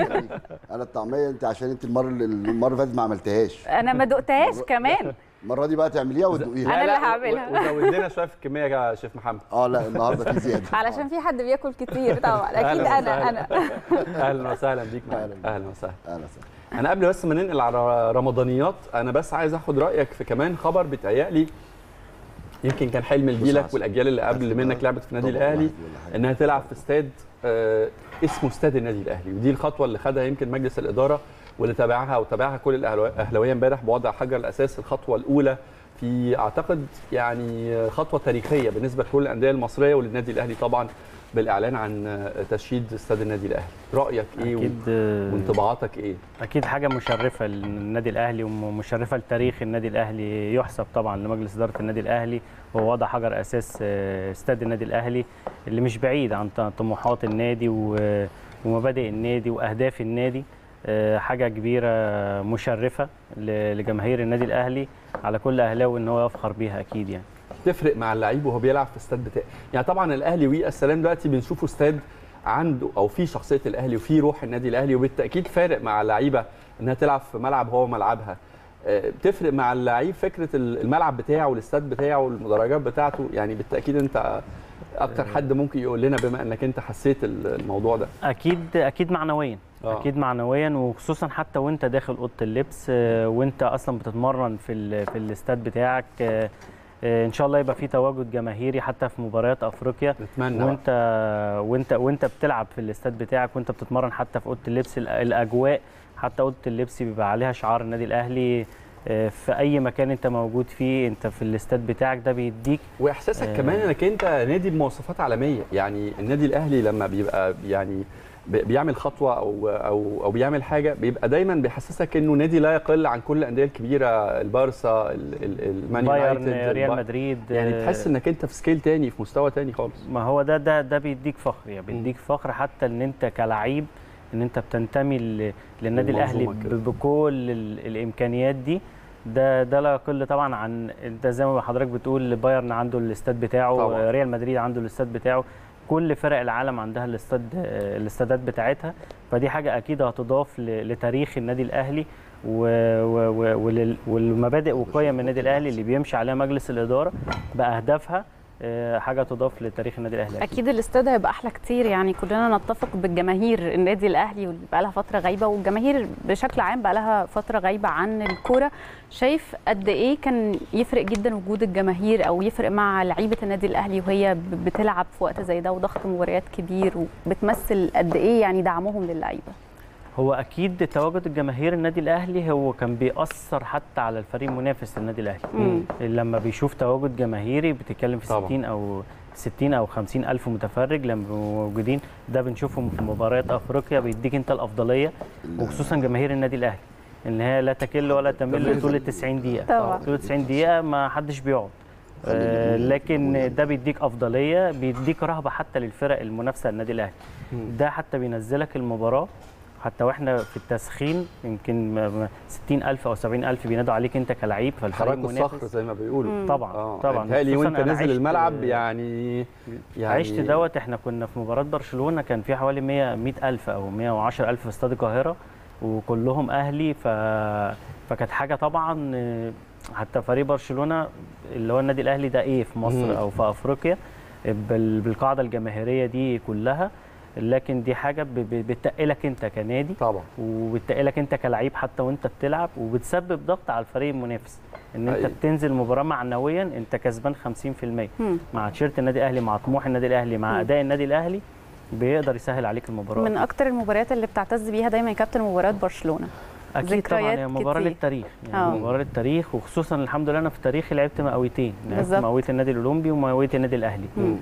انا الطعميه انت عشان انت المره اللي المره اللي فاتت ما عملتهاش انا ما دقتهاش كمان المره دي بقى تعمليها وتدوقيها أنا اللي لا، لا، هعملها. و- وزود لنا شويه في الكميه يا شيف محمد اه لا النهارده في زياده علشان في حد بياكل كتير طبعا اكيد أهلاً انا وسهلاً. انا اهلا وسهلا بيك معانا أهلاً. اهلا وسهلا اهلا وسهلا انا قبل بس ما ننقل على رمضانيات انا بس عايز اخد رايك في كمان خبر بيتهيألي يمكن كان حلم جيلك حسن. والاجيال اللي قبل منك لعبت في النادي طبعاً، الاهلي واحد ولا حاجة. انها تلعب في استاد آه، اسمه استاد النادي الاهلي ودي الخطوه اللي خدها يمكن مجلس الاداره واللي تابعها وتابعها كل الأهلو- الاهلاويه امبارح بوضع حجر الاساس الخطوه الاولى في اعتقد يعني خطوه تاريخيه بالنسبه لكل الانديه المصريه وللنادي الاهلي طبعا بالاعلان عن آه، تشييد استاد النادي الاهلي رايك ايه اكيد وانطباعاتك ايه اكيد حاجه مشرفه للنادي الاهلي ومشرفه لتاريخ النادي الاهلي يحسب طبعا لمجلس اداره النادي الاهلي وهو وضع حجر اساس آه، استاد النادي الاهلي اللي مش بعيد عن ط- طموحات النادي و- ومبادئ النادي واهداف النادي آه، حاجه كبيره مشرفه ل- لجماهير النادي الاهلي على كل اهلاوي ان هو يفخر بيها اكيد يعني تفرق مع اللعيب وهو بيلعب في استاد بتاعه يعني طبعا الاهلي وي السلام دلوقتي بنشوفه استاد عنده او في شخصيه الاهلي وفي روح النادي الاهلي وبالتاكيد فارق مع اللعيبه انها تلعب في ملعب هو ملعبها آه، بتفرق مع اللعيب فكره الملعب بتاعه والاستاد بتاعه والمدرجات بتاعته يعني بالتاكيد انت اكتر حد ممكن يقول لنا بما انك انت حسيت الموضوع ده اكيد اكيد معنويا آه. اكيد معنويا وخصوصا حتى وانت داخل اوضه اللبس آه، وانت اصلا بتتمرن في ال- في الاستاد بتاعك آه، آه، ان شاء الله يبقى في تواجد جماهيري حتى في مباريات افريقيا نتمنى وانت وانت وانت بتلعب في الاستاد بتاعك وانت بتتمرن حتى في اوضه اللبس الأ- الاجواء حتى اوضه اللبس بيبقى عليها شعار النادي الاهلي آه، في اي مكان انت موجود فيه انت في الاستاد بتاعك ده بيديك واحساسك آه. كمان انك انت نادي بمواصفات عالميه يعني النادي الاهلي لما بيبقى يعني بي- بيعمل خطوه او او او بيعمل حاجه بيبقى دايما بيحسسك انه نادي لا يقل عن كل الانديه الكبيره البارسا ال- ال- المان بايرن يونايتد ريال الب- مدريد يعني آه، تحس انك انت في سكيل تاني في مستوى تاني خالص ما هو ده ده ده بيديك فخر يعني بيديك فخر حتى ان انت كلعيب ان انت بتنتمي ل- للنادي الاهلي للمنظومة كده. ب- بكل ال- الامكانيات دي ده ده لا يقل طبعا عن انت زي ما حضرتك بتقول بايرن عنده الاستاد بتاعه طبعاً. ريال مدريد عنده الاستاد بتاعه كل فرق العالم عندها الاستاد الاستادات بتاعتها فدي حاجه اكيد هتضاف ل- لتاريخ النادي الاهلي و- و- و- ولل- والمبادئ وقيم النادي الاهلي اللي بيمشي عليها مجلس الاداره باهدافها آه، حاجه تضاف لتاريخ النادي الاهلي أكيد. اكيد الاستاد هيبقى احلى كتير يعني كلنا نتفق بالجماهير النادي الاهلي واللي بقى لها فتره غايبه والجماهير بشكل عام بقى لها فتره غايبه عن الكوره شايف قد ايه كان يفرق جدا وجود الجماهير او يفرق مع لعيبه النادي الاهلي وهي ب- بتلعب في وقت زي ده وضغط مباريات كبير وبتمثل قد ايه يعني دعمهم للعيبه هو اكيد تواجد الجماهير النادي الاهلي هو كان بيأثر حتى على الفريق المنافس للنادي الاهلي مم. لما بيشوف تواجد جماهيري بتتكلم في طبعا. 60 او 60 او 50 الف متفرج لما بيبقوا موجودين ده بنشوفهم في مباريات افريقيا بيديك انت الافضليه وخصوصا جماهير النادي الاهلي ان هي لا تكل ولا تمل طول ال 90 دقيقه طبعا. طول 90 دقيقه ما حدش بيقعد آه، لكن ده بيديك افضليه بيديك رهبه حتى للفرق المنافسه للنادي الاهلي ده حتى بينزلك المباراه حتى واحنا في التسخين يمكن م- م- 60000 او 70000 بينادوا عليك انت كلاعب فالفريق حراك الصخر المنافس زي ما بيقولوا طبعا اه طبعا بيتهيألي خصوصاً وانت أنا نازل عشت- الملعب يعني يعني عشت دوت احنا كنا في مباراه برشلونه كان في حوالي 100 100000 او 110000 في استاد القاهره وكلهم اهلي ف... فكانت حاجه طبعا آه، حتى فريق برشلونه اللي هو النادي الاهلي ده ايه في مم. مصر او في افريقيا بال... بالقاعده الجماهيريه دي كلها لكن دي حاجه ب... ب- بتقلك انت كنادي طبعا وبتقلك انت كلعيب حتى وانت بتلعب وبتسبب ضغط على الفريق المنافس ان انت أيوة. بتنزل مباراه معنويا انت كسبان 50% مم. مع تيشيرت النادي الاهلي مع طموح النادي الاهلي مع مم. اداء النادي الاهلي بيقدر يسهل عليك المباراه من اكتر المباريات اللي بتعتز بيها دايما يا كابتن مباريات برشلونه اكيد طبعا ذكريات هي مباراه كتير. للتاريخ يعني آه. مباراه للتاريخ وخصوصا الحمد لله انا في تاريخي لعبت مقاويتين لعبت بالظبط. مقاويه النادي الاولمبي ومقاويه النادي الاهلي مم.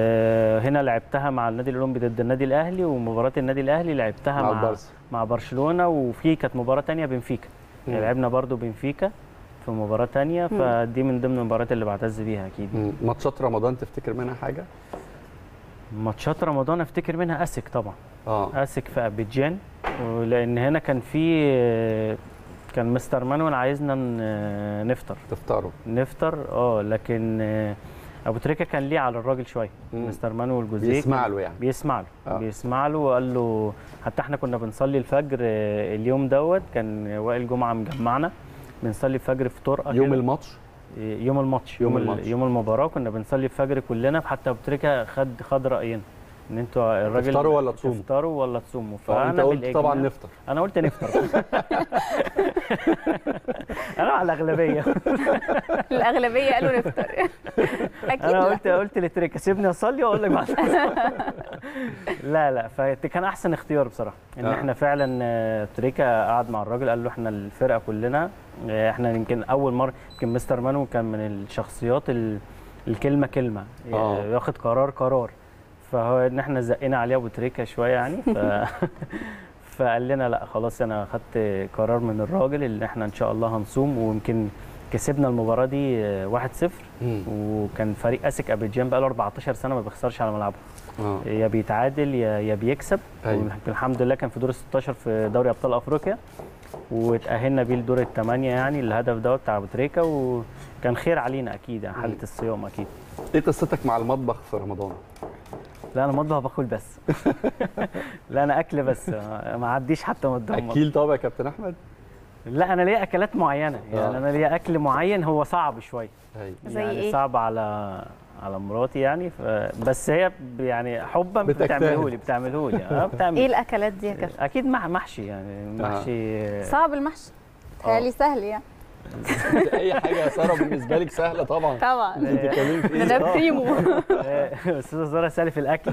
آه هنا لعبتها مع النادي الاولمبي ضد النادي الاهلي ومباراه النادي الاهلي لعبتها مع مع البارسا مع برشلونه وفي كانت مباراه تانية بنفيكا مم. يعني لعبنا برضو بنفيكا في مباراه تانية مم. فدي من ضمن المباريات اللي بعتز بيها اكيد مم. ماتشات رمضان تفتكر منها حاجه؟ ماتشات رمضان افتكر منها اسك طبعا اه اسك في ابيجان ولان هنا كان في كان مستر مانويل عايزنا ن- نفطر تفطروا نفطر اه لكن آه، ابو تريكه كان ليه على الراجل شويه مم. مستر مانويل جوزيه بيسمع كان- له يعني بيسمع له آه. بيسمع له وقال له حتى احنا كنا بنصلي الفجر آه، اليوم دوت كان وائل جمعه مجمعنا بنصلي الفجر في طرقه يوم كده. الماتش يوم الماتش يوم يوم, ال- الماتش. يوم المباراه كنا بنصلي الفجر كلنا حتى ابو تريكه خد خد راينا ان انتوا الراجل تفطروا ولا تصوموا؟ تفطروا ولا تصوموا فانت قلت بالإجماع- طبعا نفطر انا قلت نفطر انا على الاغلبيه الاغلبيه قالوا نفطر اكيد انا لا. قلت قلت لتريكا سيبني اصلي واقول لك بعد لا لا فكان احسن اختيار بصراحه ان آه. احنا فعلا آه، تريكا قعد مع الراجل قال له احنا الفرقه كلنا آه، احنا يمكن اول مره يمكن مستر مانو كان من الشخصيات ال- الكلمه كلمه آه. آه. ياخد قرار قرار فهو ان احنا زقنا عليه ابو تريكا شويه يعني ف فقال لنا لا خلاص انا خدت قرار من الراجل اللي احنا ان شاء الله هنصوم ويمكن كسبنا المباراه دي آه، 1-0 مم. وكان فريق اسك ابيجان بقى له 14 سنه ما بيخسرش على ملعبه اه يا بيتعادل يا يا بيكسب أيوة. الحمد لله كان في دور ال 16 في دوري ابطال افريقيا واتاهلنا بيه لدور الثمانيه يعني الهدف دوت بتاع ابو تريكه وكان خير علينا اكيد يعني حاله الصيام اكيد ايه قصتك مع المطبخ في رمضان؟ لا انا مطبخ باكل بس لا انا اكل بس ما عديش حتى من قدام المطبخ. اكيل طبعا يا كابتن احمد لا انا ليا اكلات معينه يعني آه. انا ليا اكل معين هو صعب شويه ايوه زي يعني إيه؟ صعب على على مراتي يعني ف... بس هي ب- يعني حبا بتجتهد. بتعمله لي بتعمله لي اه بتعمل ايه الاكلات دي يا كابتن اكيد مح محشي يعني محشي صعب المحشي تهيألي سهل يعني اي حاجه يا ساره بالنسبه لك سهله طبعا طبعا انت بتتكلمي في ده ايه؟ بريمو آه، استاذه زهره سالي في الاكل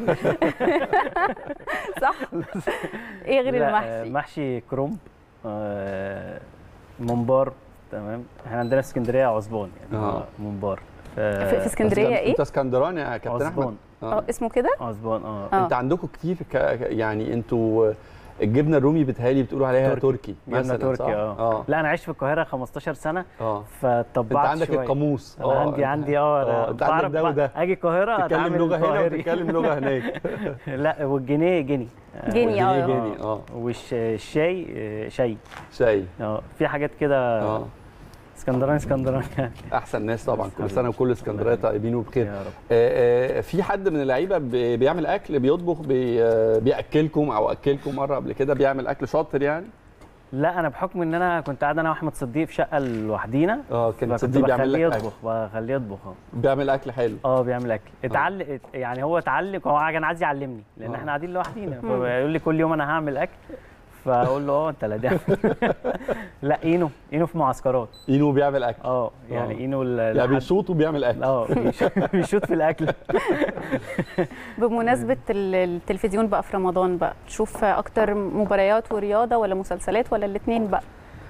صح ايه غير لا، آه، المحشي محشي كرنب آه، ممبار تمام احنا عندنا في اسكندريه عصبان يعني آه. آه. ممبار ف- في في اسكندريه بس ايه انت اسكندراني يا كابتن احمد عصبان اه اسمه كده عصبان اه آه. انت عندكم كتير ك... يعني انتوا الجبنه الرومي بتهيألي بتقولوا عليها تركي. تركي جبنه مثلا تركي صح؟ اه اه لا انا عشت في القاهره 15 سنه اه فطبعت انت عندك شوية. القاموس انا عندي عندي اه آه، أنا انت عندك بعرف ده بقى وده. اجي القاهره تتكلم اتعامل لغه هنا قاهري. وتتكلم لغه هناك لا والجنيه جنيه جنيه اه جنيه جنيه اه والشاي شاي شاي اه في حاجات كده اه اسكندراني اسكندراني احسن ناس طبعا كل حبيبي. سنه وكل اسكندريه طيبين وبخير يا رب آه، آه، في حد من اللعيبه بي- بيعمل اكل بيطبخ بي- آه، بياكلكم او اكلكم مره قبل كده بيعمل اكل شاطر يعني لا انا بحكم ان انا كنت قاعد انا واحمد صديق في شقه لوحدينا اه كان فكنت صديق بيعمل بخليه لك يطبخ بخليه يطبخ اه بيعمل اكل حلو اه بيعمل اكل اتعلم يعني هو اتعلم هو كان عايز يعلمني لان آه. احنا قاعدين لوحدينا فيقول لي كل يوم انا هعمل اكل فاقول له اه انت لا ده لا اينو اينو في معسكرات اينو بيعمل اكل اه يعني آه. اينو ال- يعني لحد- بيشوط وبيعمل اكل اه بيش- بيشوط في الاكل بمناسبه ال- التلفزيون بقى في رمضان بقى تشوف اكتر مباريات ورياضه ولا مسلسلات ولا الاثنين بقى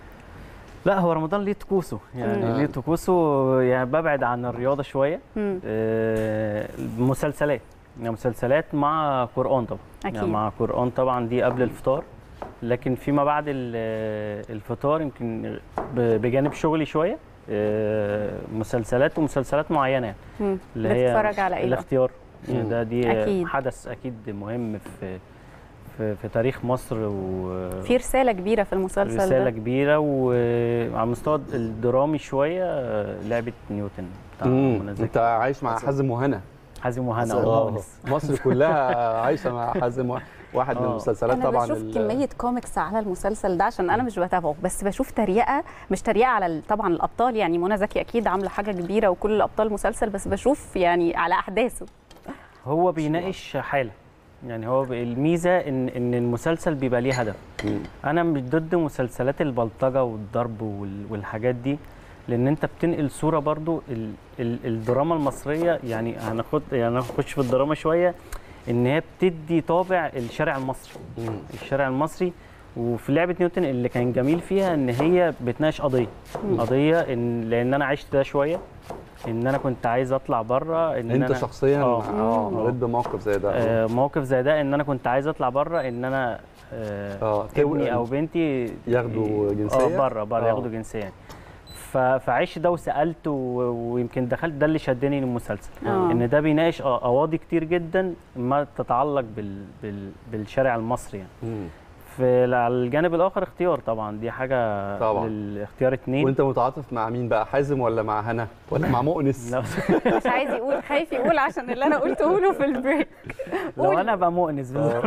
لا هو رمضان ليه طقوسه يعني مم. ليه طقوسه يعني ببعد عن الرياضه شويه مم. آه، مسلسلات يعني مسلسلات مع قرآن طبعا أكيد. يعني مع قرآن طبعا دي قبل الفطار لكن فيما بعد ال- الفطار يمكن ب- بجانب شغلي شويه آه، مسلسلات ومسلسلات معينه يعني مم. اللي هي بتتفرج على ايه بقى؟ الاختيار يعني مم. ده دي أكيد. حدث اكيد مهم في في, في تاريخ مصر و في رساله كبيره في المسلسل رساله ده كبيره وعلى المستوى الدرامي شويه آه، لعبه نيوتن بتاع مم. منى انت زكي عايش مع حازم وهنا حازم وهنا آه. اه آه. مؤنس. مصر كلها عايشه مع حازم وهنا. واحد من آه. المسلسلات انا طبعا بشوف ال- كميه كوميكس على المسلسل ده عشان انا مش بتابعه بس بشوف تريقه مش تريقه على ال- طبعا الابطال يعني منى زكي اكيد عامله حاجه كبيره وكل الابطال المسلسل بس بشوف يعني على احداثه هو بيناقش حاله يعني هو ب- الميزه ان ان المسلسل بيبقى ليه هدف مم. انا مش ضد مسلسلات البلطجه والضرب وال- والحاجات دي لان انت بتنقل صوره برضو ال ال الدراما المصريه يعني هناخد يعني هنخش في الدراما شويه ان هي بتدي طابع الشارع المصري مم. الشارع المصري وفي لعبه نيوتن اللي كان جميل فيها ان هي بتناقش قضيه قضيه ان لان انا عشت ده شويه ان انا كنت عايز اطلع بره ان انت أنا شخصيا آه. اه مم. مريت بموقف زي ده آه، موقف زي ده ان انا كنت عايز اطلع بره ان انا آه، اه ابني او بنتي ياخدوا جنسية؟ اه بره بره آه. ياخدوا جنسيه ف- فعشت ده وسالت و- ويمكن دخلت ده اللي شدني للمسلسل آه. ان ده بيناقش آه، قواضي كتير جدا ما تتعلق بال بال بالشارع المصري يعني مم. في على الجانب الاخر اختيار طبعا دي حاجه طبعاً. الاختيار اتنين وانت متعاطف مع مين بقى حازم ولا مع هنا ولا مع مؤنس لو, مش عايز يقول خايف يقول عشان اللي انا قلته له في البريك لو قول. انا ابقى مؤنس بالظبط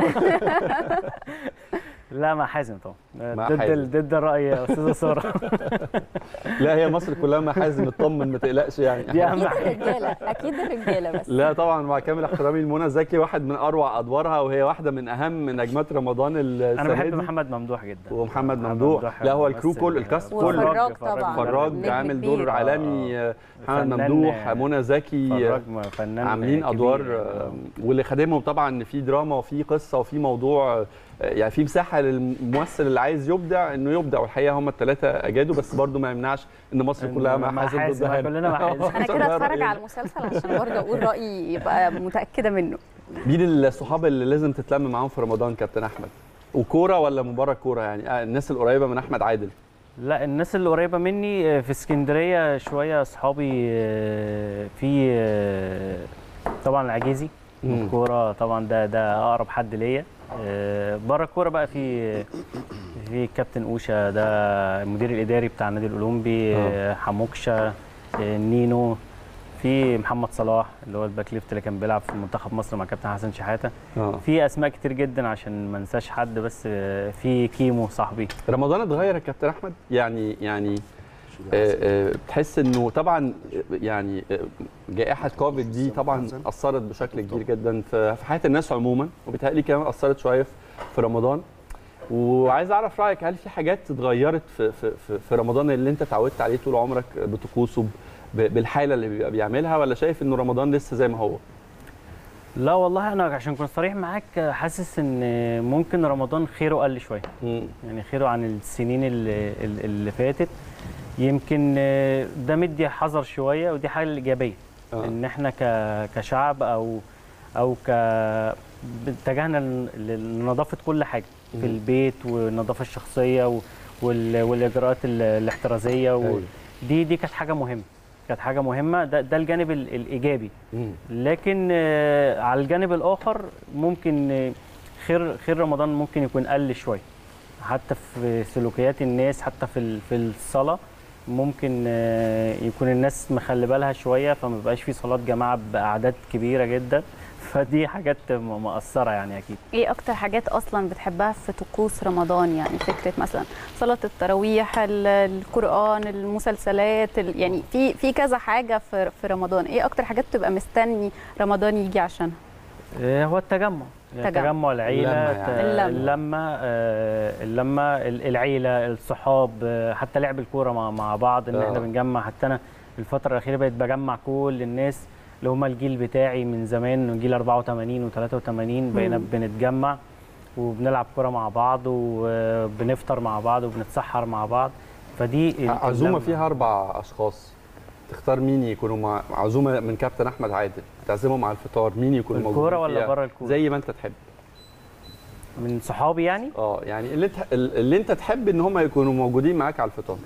لا مع حازم طبعا مع ضد حازم. ال- ضد الراي يا استاذه ساره لا هي مصر كلها مع حازم اطمن ما تقلقش يعني دي اهم اكيد حاجه الرجاله اكيد الرجاله بس لا طبعا مع كامل احترامي لمنى زكي واحد من اروع ادوارها وهي واحده من اهم نجمات رمضان السنه انا بحب دي. محمد ممدوح جدا ومحمد ممدوح لا هو الكرو كل الكاست كله وفراج طبعا. فراج نجم عامل كبير. دور عالمي آه، محمد فنان- ممدوح منى زكي فراج م- فنان عاملين كبير ادوار يعني. آه، واللي خادمهم طبعا ان في دراما وفي قصه وفي موضوع آه، يعني في مساحه للممثل اللي عايز يبدع انه يبدع والحقيقه هم الثلاثه اجادوا بس برضو ما يمنعش ان مصر إن كلها مع مع حازم ضد حازم، هاني. كلنا مع حازم. انا عشان كده ده اتفرج رأينا. على المسلسل عشان برضه اقول رايي يبقى متاكده منه مين الصحاب اللي لازم تتلم معاهم في رمضان كابتن احمد وكوره ولا من بره كوره يعني آه، الناس القريبه من احمد عادل لا الناس اللي قريبه مني آه، في اسكندريه شويه اصحابي آه، في آه، طبعا العجيزي مم. الكوره طبعا ده ده اقرب حد ليا آه، بره الكوره بقى في في كابتن اوشا ده المدير الاداري بتاع النادي الاولمبي آه، حموكشه آه، نينو في محمد صلاح اللي هو الباك ليفت اللي كان بيلعب في منتخب مصر مع كابتن حسن شحاته اه في اسماء كتير جدا عشان ما انساش حد بس آه، في كيمو صاحبي رمضان اتغير يا كابتن احمد يعني يعني آه، آه، بتحس انه طبعا يعني آه، جائحه كوفيد دي طبعا اثرت بشكل كبير جدا في في حياه الناس عموما وبالتالي كمان اثرت شويه في- في رمضان وعايز اعرف رايك هل في حاجات اتغيرت في في في- في رمضان اللي انت اتعودت عليه طول عمرك بطقوسه ب- بالحاله اللي بيبقى بيعملها ولا شايف انه رمضان لسه زي ما هو؟ لا والله انا عشان اكون صريح معاك حاسس ان ممكن رمضان خيره قل شويه مم. يعني خيره عن السنين اللي, اللي فاتت يمكن ده مدي حذر شويه ودي حاجه ايجابيه آه. ان احنا ك- كشعب او او ك اتجهنا لن- لنظافه كل حاجه مم. في البيت والنظافه الشخصيه و- وال- والاجراءات ال- الاحترازيه و- أيوة. دي دي كانت حاجه مهمه كانت حاجه مهمه ده, ده الجانب ال- الايجابي مم. لكن آه، على الجانب الاخر ممكن آه، خير خير رمضان ممكن يكون قل شويه حتى في سلوكيات الناس حتى في ال- في الصلاه ممكن آه، يكون الناس مخلي بالها شويه فما بقاش في صلاه جماعه باعداد كبيره جدا فدي حاجات م- مؤثره يعني اكيد ايه اكتر حاجات اصلا بتحبها في طقوس رمضان يعني فكره مثلا صلاه التراويح ال- القران المسلسلات ال- يعني في في كذا حاجه في في رمضان ايه اكتر حاجات بتبقى مستني رمضان يجي عشانها آه، هو التجمع يعني تجمع. تجمع العيله اللمة يعني. ت- اللمة. اللمه آه، اللمه ال- العيله الصحاب آه، حتى لعب الكوره مع مع بعض ان آه. احنا بنجمع حتى انا الفتره الاخيره بقيت بجمع كل الناس اللي هم الجيل بتاعي من زمان جيل 84 و83 بقينا مم. بنتجمع وبنلعب كوره مع بعض وبنفطر مع بعض وبنتسحر مع بعض فدي ال- عزومه اللمة. فيها اربع اشخاص تختار مين يكونوا مع عزومه من كابتن احمد عادل تعزمهم على الفطار مين يكون موجود الكوره ولا بره الكوره زي ما انت تحب من صحابي يعني اه يعني اللي انت اللي انت تحب ان هم يكونوا موجودين معاك على الفطار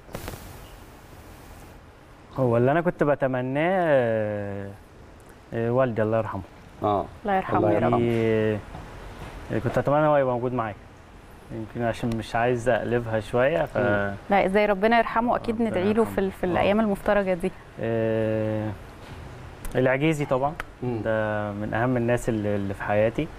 هو اللي انا كنت بتمناه آه، آه، والدي الله يرحمه اه الله يرحمه الله يا رب دي- آه، كنت اتمنى هو يبقى موجود معايا يمكن عشان مش عايز اقلبها شويه ف لا ازاي ربنا يرحمه اكيد ربنا ندعي له في ال- يرحمه. في آه. الايام المفترجه دي آه، العجيزي طبعا مم. ده من اهم الناس اللي اللي في حياتي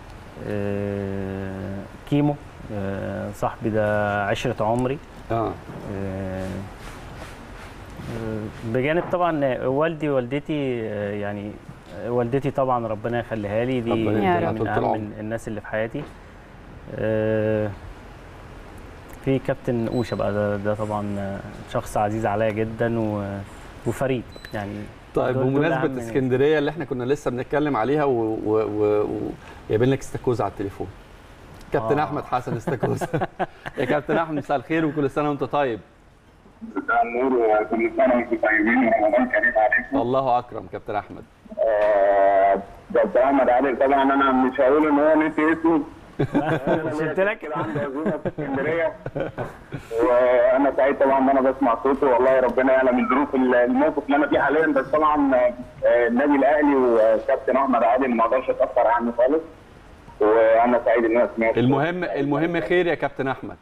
آه، كيمو آه، صاحبي ده عشره عمري اه آه، آه، بجانب طبعا والدي والدتي آه، يعني آه، والدتي طبعا ربنا يخليها لي دي ربنا يديها من طول اهم العمر. الناس اللي في حياتي آه، في كابتن اوشا بقى ده, ده طبعا آه، شخص عزيز عليا جدا و- وفريد يعني طيب دول- دول أهم بمناسبه ناس. اسكندريه اللي احنا كنا لسه بنتكلم عليها و- و- و- وجايبين لك استاكوزا على التليفون كابتن آه. احمد حسن استاكوزا يا كابتن احمد مساء الخير وكل سنه وانت طيب مساء النور وكل سنه وانتم طيبين ورمضان كريم عليكم. الله اكرم كابتن احمد آه، كابتن احمد عادل طبعا انا مش هقول ان هو نسي اسمه مش قلت لك كده عنده عزومه في اسكندريه وانا سعيد طبعا ان انا بسمع صوته والله ربنا يعلم الظروف الموقف اللي انا فيه حاليا بس طبعا آه، النادي الاهلي وكابتن احمد عادل ما اقدرش اتاخر عنه خالص وانا سعيد ان انا سمعت المهم المهم خير يا كابتن احمد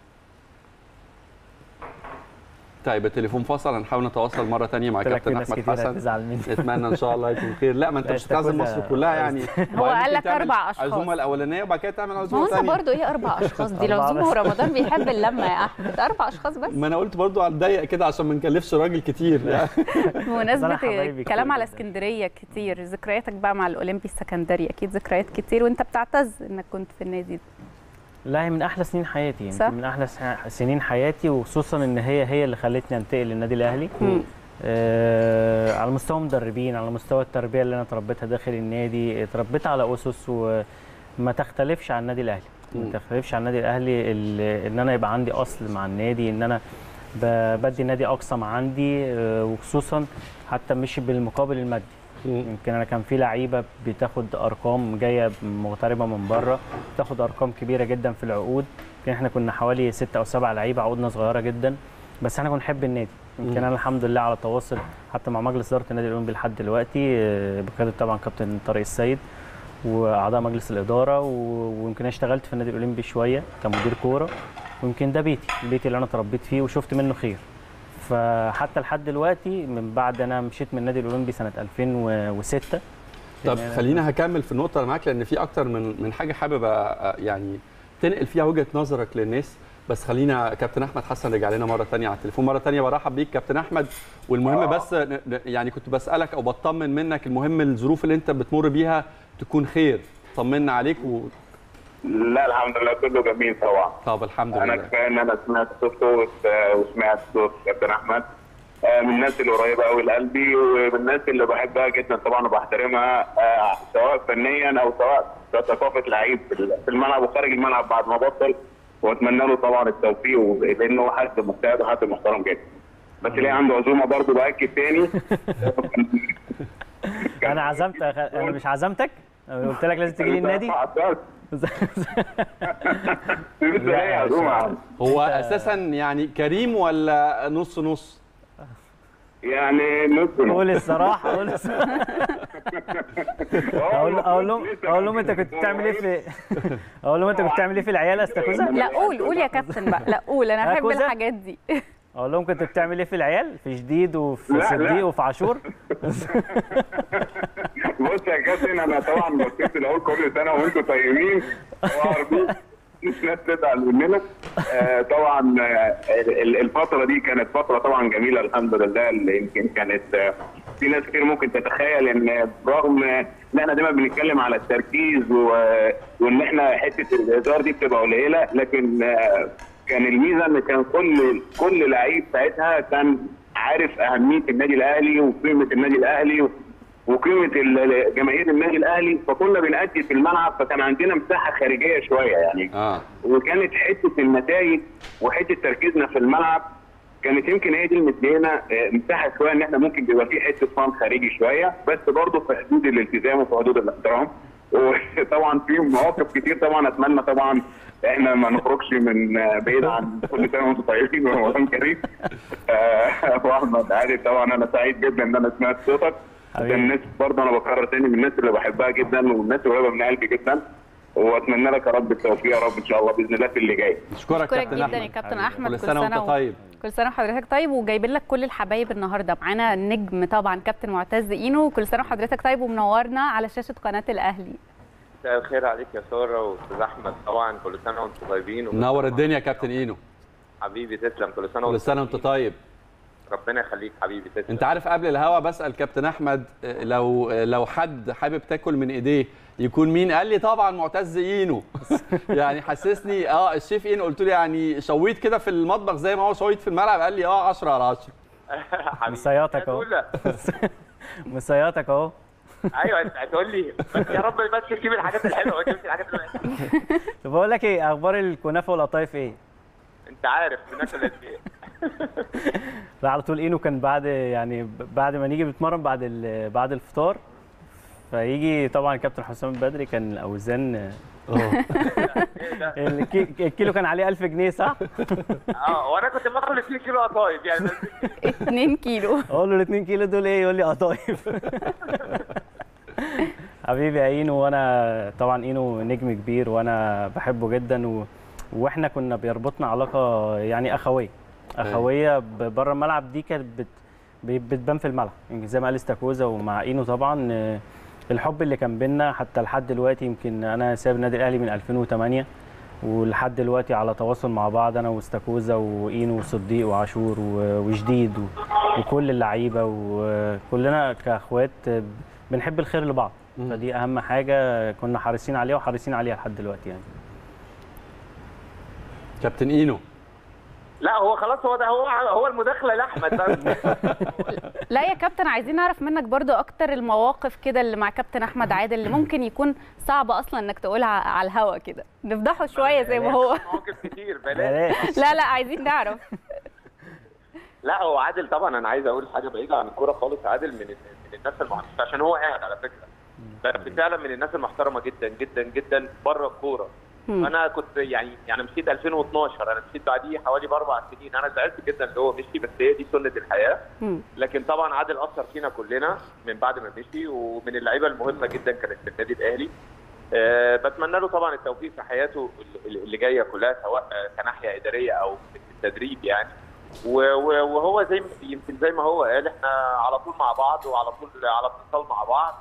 طيب التليفون فصل هنحاول نتواصل مره تانية مع قلت لك في كابتن ناس احمد كتير حسن هتزعل مني نتمنى ان شاء الله يكون خير لا ما انت لا، مش هتعزم استاكوزا- مصر كلها يعني هو وبعدين قال ممكن لك تعمل أربع أشخاص. عزومه الاولانيه وبعد كده تعمل ما هو عزومه انت ثانيه برضه ايه اربع اشخاص دي أربعة العزومه بس. ورمضان بيحب اللمه يا احمد اربع اشخاص بس ما انا قلت برضو على الضيق كده عشان ما نكلفش راجل كتير يعني أنا بمناسبه حبايبي الكلام كتير على جداً. اسكندريه كتير ذكرياتك بقى مع الاولمبي السكندري اكيد ذكريات كتير وانت بتعتز انك كنت في النادي ده لا هي من احلى سنين حياتي يعني صح. من احلى سع- سنين حياتي وخصوصا ان هي هي اللي خلتني انتقل للنادي الاهلي مم. آه على مستوى مدربين على مستوى التربيه اللي انا تربيتها داخل النادي اتربيت على اسس وما تختلفش عن النادي الاهلي مم. ما تختلفش عن النادي الاهلي ال- ان انا يبقى عندي اصل مع النادي ان انا ب- بدي النادي اقصى ما عندي آه، وخصوصا حتى مش بالمقابل المادي يمكن انا كان في لعيبه بتاخد ارقام جايه مغتربه من بره بتاخد ارقام كبيره جدا في العقود يمكن احنا كنا حوالي ستة او سبعة لعيبه عقودنا صغيره جدا بس احنا كنا نحب النادي يمكن مم. انا الحمد لله على تواصل حتى مع مجلس اداره النادي الاولمبي لحد دلوقتي آه، بقياده طبعا كابتن طارق السيد واعضاء مجلس الاداره و- ويمكن أنا اشتغلت في النادي الاولمبي شويه كمدير كوره ويمكن ده بيتي البيت اللي انا اتربيت فيه وشفت منه خير فحتى لحد دلوقتي من بعد انا مشيت من النادي الاولمبي سنه 2006 طب يعني أنا- خلينا هكمل في النقطه اللي معاك لان في اكتر من من حاجه حابب أ- يعني تنقل فيها وجهه نظرك للناس بس خلينا كابتن احمد حسن رجع لنا مره تانية على التليفون مره تانية برحب بيك كابتن احمد والمهم بس ن- ن- يعني كنت بسالك او بطمن منك المهم الظروف اللي انت بتمر بيها تكون خير طمنا عليك و... لا الحمد لله كله جميل طبعا طب الحمد انا لله كفايه ان انا سمعت صوته وس- وسمعت صوت كابتن احمد آه، من الناس اللي قريبه قوي لقلبي ومن الناس اللي بحبها جدا طبعا وبحترمها آه، سواء فنيا او سواء كثقافه لعيب في ال- في الملعب وخارج الملعب بعد ما بطل واتمنى له طبعا التوفيق و- لانه هو حد مجتهد وحد محترم جدا بس ليه عنده عزومه برضه باكد تاني انا عزمت انا مش عزمتك أنا قلت لك لازم تيجي لي النادي لسه ليه عزومه هو اساسا يعني كريم ولا نص نص يعني نص قول الصراحه قول الصراحه اقول اقول لهم اقول لهم انت كنت بتعمل ايه في اقول لهم انت كنت بتعمل ايه في العيال يا استاكوزا لا قول قول يا كابتن بقى لا قول انا ها، احب كوزة؟ الحاجات دي اقول لهم كنت بتعمل ايه في العيال في جديد وفي لا، لا. صديق وفي عاشور بص يا كابتن انا طبعا بصيت الاول كل سنه وانتم طيبين وارجوك مش ناس تزعل مننا آه طبعا آه ال- الفتره دي كانت فتره طبعا جميله الحمد لله اللي يمكن كانت آه في ناس كتير ممكن تتخيل ان برغم ان احنا دايما بنتكلم على التركيز و- وان احنا حته الهزار دي بتبقى قليله لكن آه كان الميزه ان كان كل كل لعيب ساعتها كان عارف اهميه النادي الاهلي وقيمه النادي الاهلي وقيمه ال- جماهير النادي الاهلي فكنا بنأدي في الملعب فكان عندنا مساحه خارجيه شويه يعني اه وكانت حته النتائج وحته تركيزنا في الملعب كانت يمكن هي دي اللي مدينا آه، مساحه شويه ان احنا ممكن بيبقى في حته فان خارجي شويه بس برضه في حدود الالتزام وفي حدود الاحترام وطبعا في مواقف كتير طبعا اتمنى طبعا احنا ما نخرجش من آه، بعيد عن كل سنه وانتم طيبين ورمضان كريم آه، واحمد عادل طبعا انا سعيد جدا ان انا سمعت صوتك حبيبي. من الناس برضه انا بكرر تاني من الناس اللي بحبها جدا والناس قريبه من قلبي جدا واتمنى لك يا رب التوفيق يا رب ان شاء الله باذن الله في اللي جاي اشكرك اشكرك كابتن جدا احمد يا كابتن حبيبي. احمد كل سنه وانت و- طيب كل سنه وحضرتك طيب وجايبين لك كل الحبايب النهارده معانا النجم طبعا كابتن معتز اينو كل سنه وحضرتك طيب ومنورنا على شاشه قناه الاهلي مساء الخير عليك يا ساره واستاذ احمد طبعا كل سنه وانتم طيبين منور الدنيا يا كابتن اينو حبيبي تسلم كل سنه كل وانت سنه وانت طيب ربنا يخليك حبيبي تسلم انت عارف قبل الهوا بسال كابتن احمد آه، لو آه، لو حد حابب تاكل من ايديه يكون مين قال لي طبعا معتز اينو يعني حسسني اه الشيف اينو قلت له يعني شويت كده في المطبخ زي ما هو شويت في الملعب قال لي اه 10 على 10 حبيبي مسيطك اهو. هتقول- مسيطك اهو ايوه انت هتقول لي بس يا رب بس تجيب الحاجات الحلوه ما تجيبش الحاجات الوحشه طب بقول لك ايه اخبار الكنافه والقطايف ايه؟ انت عارف بناكل قد ايه لا على طول اينو كان بعد يعني ب- بعد ما نيجي بنتمرن بعد ال- بعد الفطار فيجي طبعا كابتن حسام البدري كان الاوزان اه ايه ده الكي- الكيلو كان عليه 1000 جنيه صح؟ اه وانا كنت باكل 2 كيلو قطايف يعني بس 2 كيلو اقول له ال 2 كيلو دول ايه؟ يقول لي قطايف حبيبي يا اينو وانا طبعا اينو نجم كبير وانا بحبه جدا و... واحنا كنا بيربطنا علاقه يعني اخويه اخويه بره الملعب دي كانت بت... ب- بتبان في الملعب يمكن زي ما قال استاكوزا ومع اينو طبعا آه، الحب اللي كان بينا حتى لحد دلوقتي يمكن انا سايب النادي الاهلي من 2008 ولحد دلوقتي على تواصل مع بعض انا واستاكوزا واينو وصديق وعاشور و- وجديد و... وكل اللعيبه وكلنا كاخوات بنحب الخير لبعض مم. فدي اهم حاجه كنا حريصين عليها وحريصين عليها لحد دلوقتي يعني كابتن اينو لا هو خلاص هو ده هو هو المداخله لاحمد بس لا يا كابتن عايزين نعرف منك برضو اكتر المواقف كده اللي مع كابتن احمد عادل اللي ممكن يكون صعب اصلا انك تقولها على الهوا كده نفضحه شويه زي ما هو مواقف كتير بلاش بلاش لا لا عايزين نعرف لا هو عادل طبعا انا عايز اقول حاجه بعيده عن الكوره خالص عادل من من الناس المحترمه عشان هو قاعد على فكره بس فعلا من الناس المحترمه جدا جدا جدا بره الكوره مم. انا كنت يعني يعني مشيت 2012 انا مشيت بعديه حوالي باربع سنين انا زعلت جدا ان هو مشي بس هي دي سنه الحياه مم. لكن طبعا عادل اثر فينا كلنا من بعد ما مشي ومن اللعيبه المهمه جدا كانت في النادي الاهلي أه بتمنى له طبعا التوفيق في حياته اللي اللي جايه كلها سواء آه، كناحيه اداريه او في التدريب يعني و- و- وهو زي ما- يمكن زي ما هو قال احنا على طول مع بعض وعلى طول على اتصال مع بعض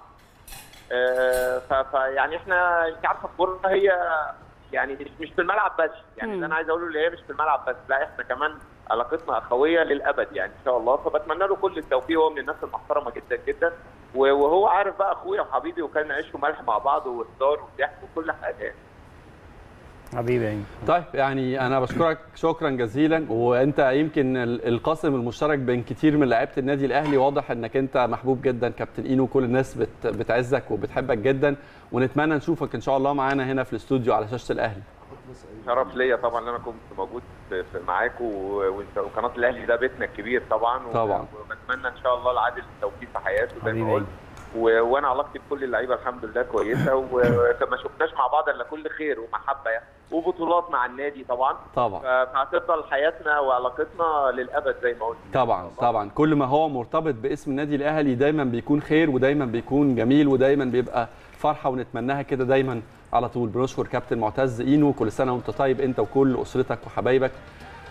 آه، ف- فيعني احنا انت عارفه الكوره هي يعني مش مش في الملعب بس يعني مم. اللي انا عايز اقوله اللي هي مش في الملعب بس لا احنا كمان علاقتنا اخويه للابد يعني ان شاء الله فبتمنى له كل التوفيق هو من الناس المحترمه جدا جدا و- وهو عارف بقى اخويا وحبيبي وكان عيش وملح مع بعض وهزار وضحك وكل حاجه يعني. حبيبي يعني طيب يعني انا بشكرك شكرا جزيلا وانت يمكن ال- القاسم المشترك بين كتير من لعيبه النادي الاهلي واضح انك انت محبوب جدا كابتن اينو كل الناس بت بتعزك وبتحبك جدا ونتمنى نشوفك ان شاء الله معانا هنا في الاستوديو على شاشه الاهلي شرف ليا طبعا ان انا كنت موجود في في- معاكم و- وانت وقناه الاهلي ده بيتنا الكبير طبعا و- طبعا. وبتمنى ان شاء الله العادل التوفيق في حياته زي حبيبي ما قلت و- وانا علاقتي بكل اللعيبه الحمد لله كويسه وما شفناش مع بعض الا كل خير ومحبه يعني وبطولات مع النادي طبعا طبعا ف- فهتفضل حياتنا وعلاقتنا للابد زي ما قلت طبعا طبعا كل ما هو مرتبط باسم النادي الاهلي دايما بيكون خير ودايما بيكون جميل ودايما بيبقى فرحه ونتمناها كده دايما على طول بنشكر كابتن معتز اينو كل سنه وانت طيب انت وكل اسرتك وحبايبك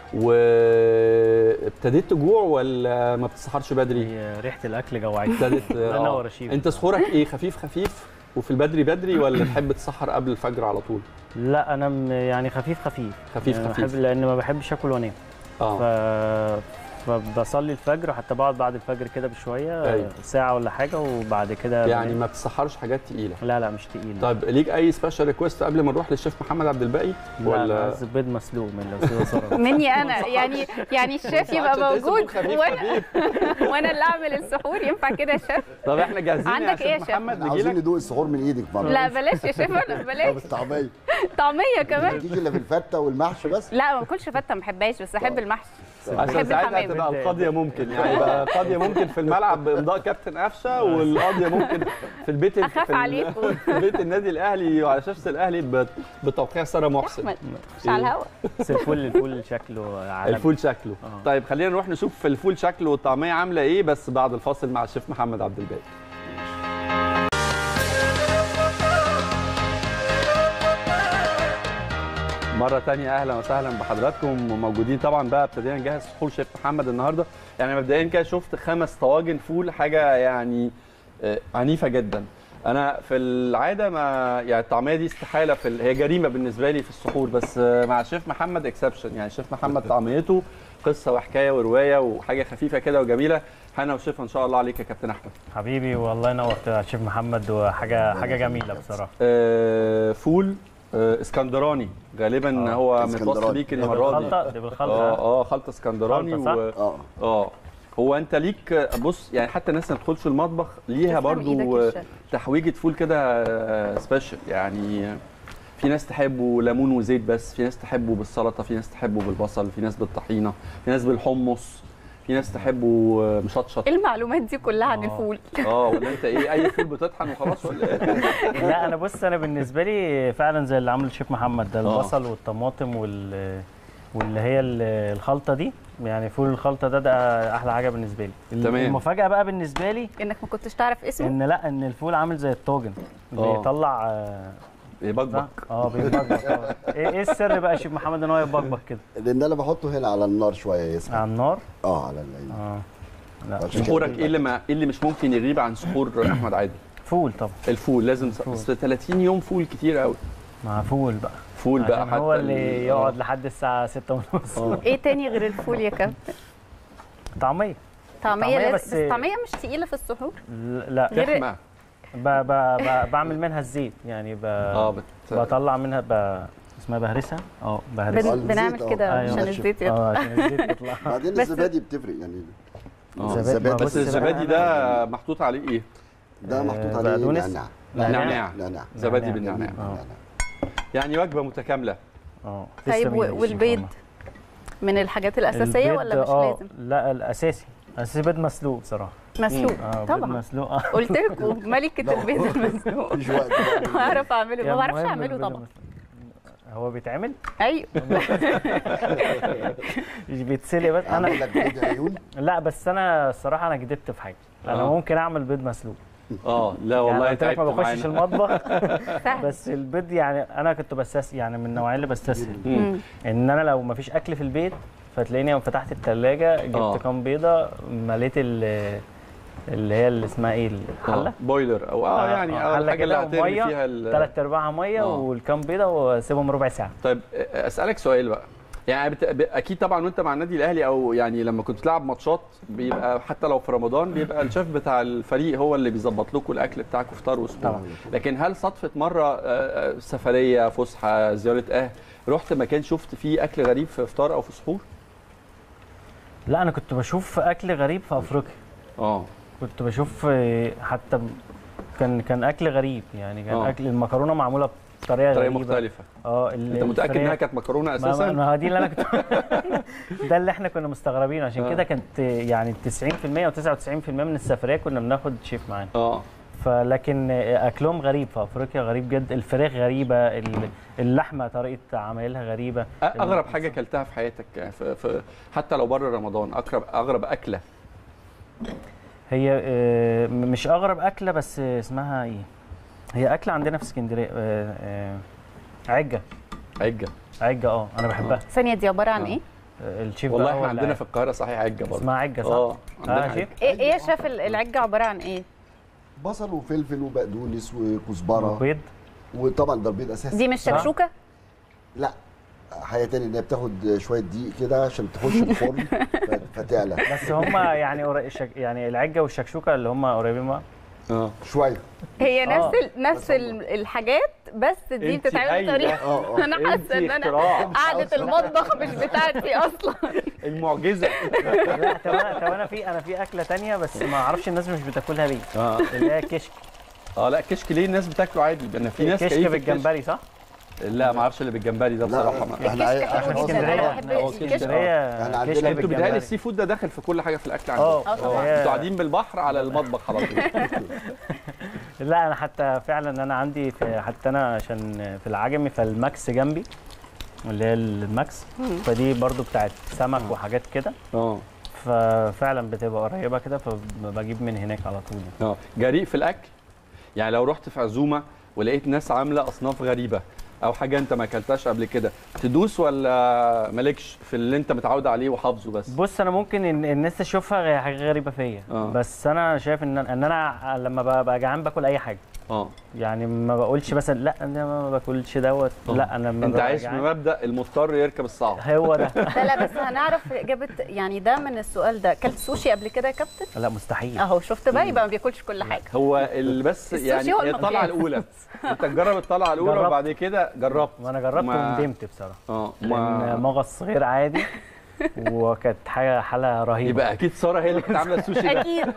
وابتديت تجوع ولا ما بتسحرش بدري؟ هي ريحه الاكل جوعتني ابتدت انا آه. ورشيد انت سحورك ايه خفيف خفيف وفي البدري بدري ولا تحب تسحر قبل الفجر على طول؟ لا انا م- يعني خفيف خفيف خفيف يعني خفيف. بحب لان ما بحبش اكل وانام ف... اه فبصلي الفجر حتى بقعد بعد الفجر كده بشويه أيوة. ساعه ولا حاجه وبعد كده يعني بنام. ما بتسحرش حاجات تقيله لا لا مش تقيل طيب ليك اي سبيشال ريكويست قبل ما نروح للشيف محمد عبد الباقي لا ولا انا عايز بيض مسلوق من لو سيدة مني انا يعني يعني الشيف يبقى عشان تحس موجود خفيف وانا خفيف. وانا اللي اعمل السحور ينفع كده يا شيف طب احنا جاهزين عندك إيه يا شيف؟ محمد احنا نجي عاوزين لك ندوق السحور من ايدك مره لا بلاش يا شيف انا طب بلاش الطعميه طعميه ما كمان تجيش الا في الفته والمحشي بس لا ما باكلش فته ما بحبهاش بس احب المحشي عشان بحب ساعتها الحمام. تبقى القاضيه ممكن يعني يبقى القاضيه ممكن في الملعب بامضاء كابتن قفشه والقاضيه ممكن في البيت أخاف في ال- عليكم. في بيت النادي الاهلي وعلى شاشه الاهلي بت- بتوقيع ساره محسن احمد مش على الهوا بس الفول الفول شكله عالمي الفول شكله آه. طيب خلينا نروح نشوف الفول شكله والطعميه عامله ايه بس بعد الفاصل مع الشيف محمد عبد الباقي مرة تانية أهلا وسهلا بحضراتكم وموجودين طبعا بقى ابتدينا نجهز سحور شيف محمد النهاردة يعني مبدئيا كده شفت خمس طواجن فول حاجة يعني آه، عنيفة جدا أنا في العادة ما يعني الطعمية دي استحالة في ال... هي جريمة بالنسبة لي في السحور بس آه، مع الشيف محمد اكسبشن يعني الشيف محمد طعميته قصة وحكاية ورواية وحاجة خفيفة كده وجميلة هنا وشيف إن شاء الله عليك يا كابتن أحمد حبيبي والله نورت يا شيف محمد وحاجه حاجه جميله بصراحه آه، فول آه، اسكندراني غالبا آه، هو اسكندراني. متوصل بيك دي المرة دي بالخلطه دي اه بالخلطه اه خلطه اسكندراني خلطة، صح؟ و... اه اه هو انت ليك بص يعني حتى الناس اللي ما بتدخلش المطبخ ليها تسلم إيدك برضو يا شيف. تحويجه فول كده سبيشال يعني في ناس تحبه ليمون وزيت بس في ناس تحبه بالسلطه في ناس تحبه بالبصل في ناس بالطحينه في ناس بالحمص في ناس تحبه مشطشط ايه المعلومات دي كلها عن آه. الفول اه ولا انت ايه اي فول بتطحن وخلاص ولا ايه لا انا بص انا بالنسبه لي فعلا زي اللي عمله الشيف محمد ده آه. البصل والطماطم وال واللي هي ال- الخلطه دي يعني فول الخلطه ده ده احلى حاجه بالنسبه لي تمام. المفاجاه بقى بالنسبه لي انك ما كنتش تعرف اسمه ان لا ان الفول عامل زي الطاجن آه. بيطلع آه، يبقبق صح؟ اه بيبقبق آه. ايه ايه السر بقى يا شيف محمد ان هو يبقبق كده لان انا بحطه هنا على النار شويه يسخن على النار اه على ال- اه لا عشان كده. سحورك ايه اللي ما ايه اللي مش ممكن يغيب عن سحور احمد عادل فول طبعا الفول لازم فول. بس 30 يوم فول كتير قوي مع فول بقى فول بقى عشان حتى هو ال- اللي آه. يقعد لحد الساعه 6 ونص آه. ايه تاني غير الفول يا كابتن طعميه طعميه طعمية لازم بس- بس طعميه مش تقيله في السحور لا غير- تحمى ب ب ب بعمل منها الزيت يعني ب اه بت... بطلع منها ب اسمها بهرسها اه بهرسها بن... الزيت، بنعمل آه. كده أيوة. عشان نشف. الزيت يطلع اه عشان الزيت يطلع بعدين بس- الزبادي بتفرق يعني آه. الزبادي- ما بس بص بقى الزبادي أنا- ده محطوط عليه ايه؟ ده محطوط آه، عليه بقدونس. نعناع نعناع نعناع زبادي نعناع. بالنعناع آه. نعناع. يعني وجبه متكامله اه طيب تسلم و- إيدك يا شيخ والبيض محمد. من الحاجات الاساسيه البيض، ولا مش آه، لازم لا الاساسي اساسي بيض مسلوق بصراحه مسلوق اه بيض طبعا مسلوق اه قلت لكم ملكه البيض المسلوق مفيش وقت بقى. بعرف اعمله ما يعني بعرفش مهم اعمله البيض طبعا المسلوق. هو بيتعمل ايوه مش بيتسلق بس اعمل انا لك بيض عيون لا بس انا الصراحه انا كدبت في حاجه انا آه. ممكن اعمل بيض مسلوق اه لا يعني والله قلت لك ما تعبت بخشش معانا. المطبخ سهل بس البيض يعني انا كنت بستس يعني من النوعيه اللي بستسهل مم. مم. ان انا لو ما فيش اكل في البيت فتلاقيني يوم فتحت الثلاجه جبت آه. كام بيضه مليت ال- اللي هي اللي اسمها ايه الحله آه. بويلر او اه يعني آه، اه حلة الحاجه اللي كده هترمي ومية، فيها ال- ثلاث ارباعها ميه آه. والكام بيضه واسيبهم ربع ساعه طيب اسالك سؤال بقى يعني بت... ب- اكيد طبعا وانت مع النادي الاهلي او يعني لما كنت تلعب ماتشات بيبقى حتى لو في رمضان بيبقى الشيف بتاع الفريق هو اللي بيظبط لكم الاكل بتاعكم فطار وسحور طبعا. لكن هل صدفه مره آه، آه، سفريه فسحه زياره اهل رحت مكان شفت فيه اكل غريب في فطار او في سحور؟ لا انا كنت بشوف اكل غريب في افريقيا اه كنت بشوف آه، حتى كان كان اكل غريب يعني كان آه. اكل المكرونه معموله بطريقه طريقه غريبه مختلفه اه ال- انت متاكد الفراخ- انها كانت مكرونه ما- ما اساسا؟ ما هو دي اللي انا كنت ده اللي احنا كنا مستغربين عشان آه. كده كانت يعني 90% او 99% من السفريه كنا بناخد شيف معانا اه فلكن اكلهم غريب في افريقيا غريب جدا الفراخ غريبه ال- اللحمه طريقه عمايلها غريبه أ- اغرب حاجه اكلتها في حياتك في في حتى لو بره رمضان اغرب اغرب اكله هي آه، م- مش اغرب اكله بس اسمها ايه هي اكله عندنا في اسكندريه آه، آه، عجه عجه عجه اه انا بحبها ثانيه دي عباره عن آه. ايه الشيف والله بقى هو احنا اللي عندنا عارف. في القاهره صحيح عجه برضه اسمها عجه صح؟ اه عندنا اه عجة. شيف ايه ايه يا شاف ال- العجه عباره عن ايه بصل وفلفل وبقدونس وكزبره بيض وطبعا ده البيض اساسي دي مش شكشوكه لا حاجه تاني ان هي بتاخد شويه دقيق كده عشان تخش الفرن ف- فتعلى بس هم يعني قري- الشك... يعني العجه والشكشوكه اللي هم قريبين من بعض اه شويه هي نفس آه. ال... نفس ال- الحاجات بس دي انتي بتتعمل هايلة. بطريقه اه اه انا حاسه ان انا اختراع. قعده المطبخ مش بتاعتي اصلا المعجزه لا طب انا طب انا في انا في اكله تانية بس ما اعرفش الناس مش بتاكلها ليه اه اللي هي كشك اه لا كشك ليه الناس بتاكله عادي انا في ناس كشك كيف بالجمبري صح؟ لا ما اعرفش اللي بالجمبري ده بصراحه لا ما. احنا الكشك حلو عشان جدا أصلاً انا آه، بحب هو الكشك اسكندريه احنا عندنا كشك في انتوا بيتهيألي بالجمبري السي فود ده داخل في كل حاجه في الاكل اه عندكم طبعاً. هي- انتوا قاعدين بالبحر على المطبخ على طول لا انا حتى فعلا انا عندي في حتى انا عشان في العجمي فالماكس جنبي اللي هي الماكس فدي برضو بتاعت سمك وحاجات كده اه ففعلا بتبقى قريبه كده فبجيب من هناك على طول اه جريء في الاكل يعني لو رحت في عزومه ولقيت ناس عامله اصناف غريبه او حاجه انت ما اكلتهاش قبل كده تدوس ولا مالكش في اللي انت متعود عليه وحافظه بس بص انا ممكن إن الناس تشوفها غ- حاجه غريبه فيا آه. بس انا شايف ان ان انا لما ب- ببقى جعان باكل اي حاجه اه يعني ما بقولش مثلا لا انا ما باكلش دوت آه. لا انا لما انت ببقى عايش جعان- بمبدا المضطر يركب الصعب هو ده لا لا بس هنعرف اجابه يعني ده من السؤال ده اكلت سوشي قبل كده يا كابتن لا مستحيل اهو شفت بقى يبقى ما بياكلش كل حاجه هو اللي بس السوشي يعني هو هي الطلعه المقياس. الاولى انت تجرب الطلعه الاولى جربت. وبعد كده جربت ما انا جربت ما- وندمت بصراحه اه لان ما مغص غير عادي وكانت حاجه حاله رهيبه يبقى اكيد ساره هي اللي كانت عامله السوشي ده اكيد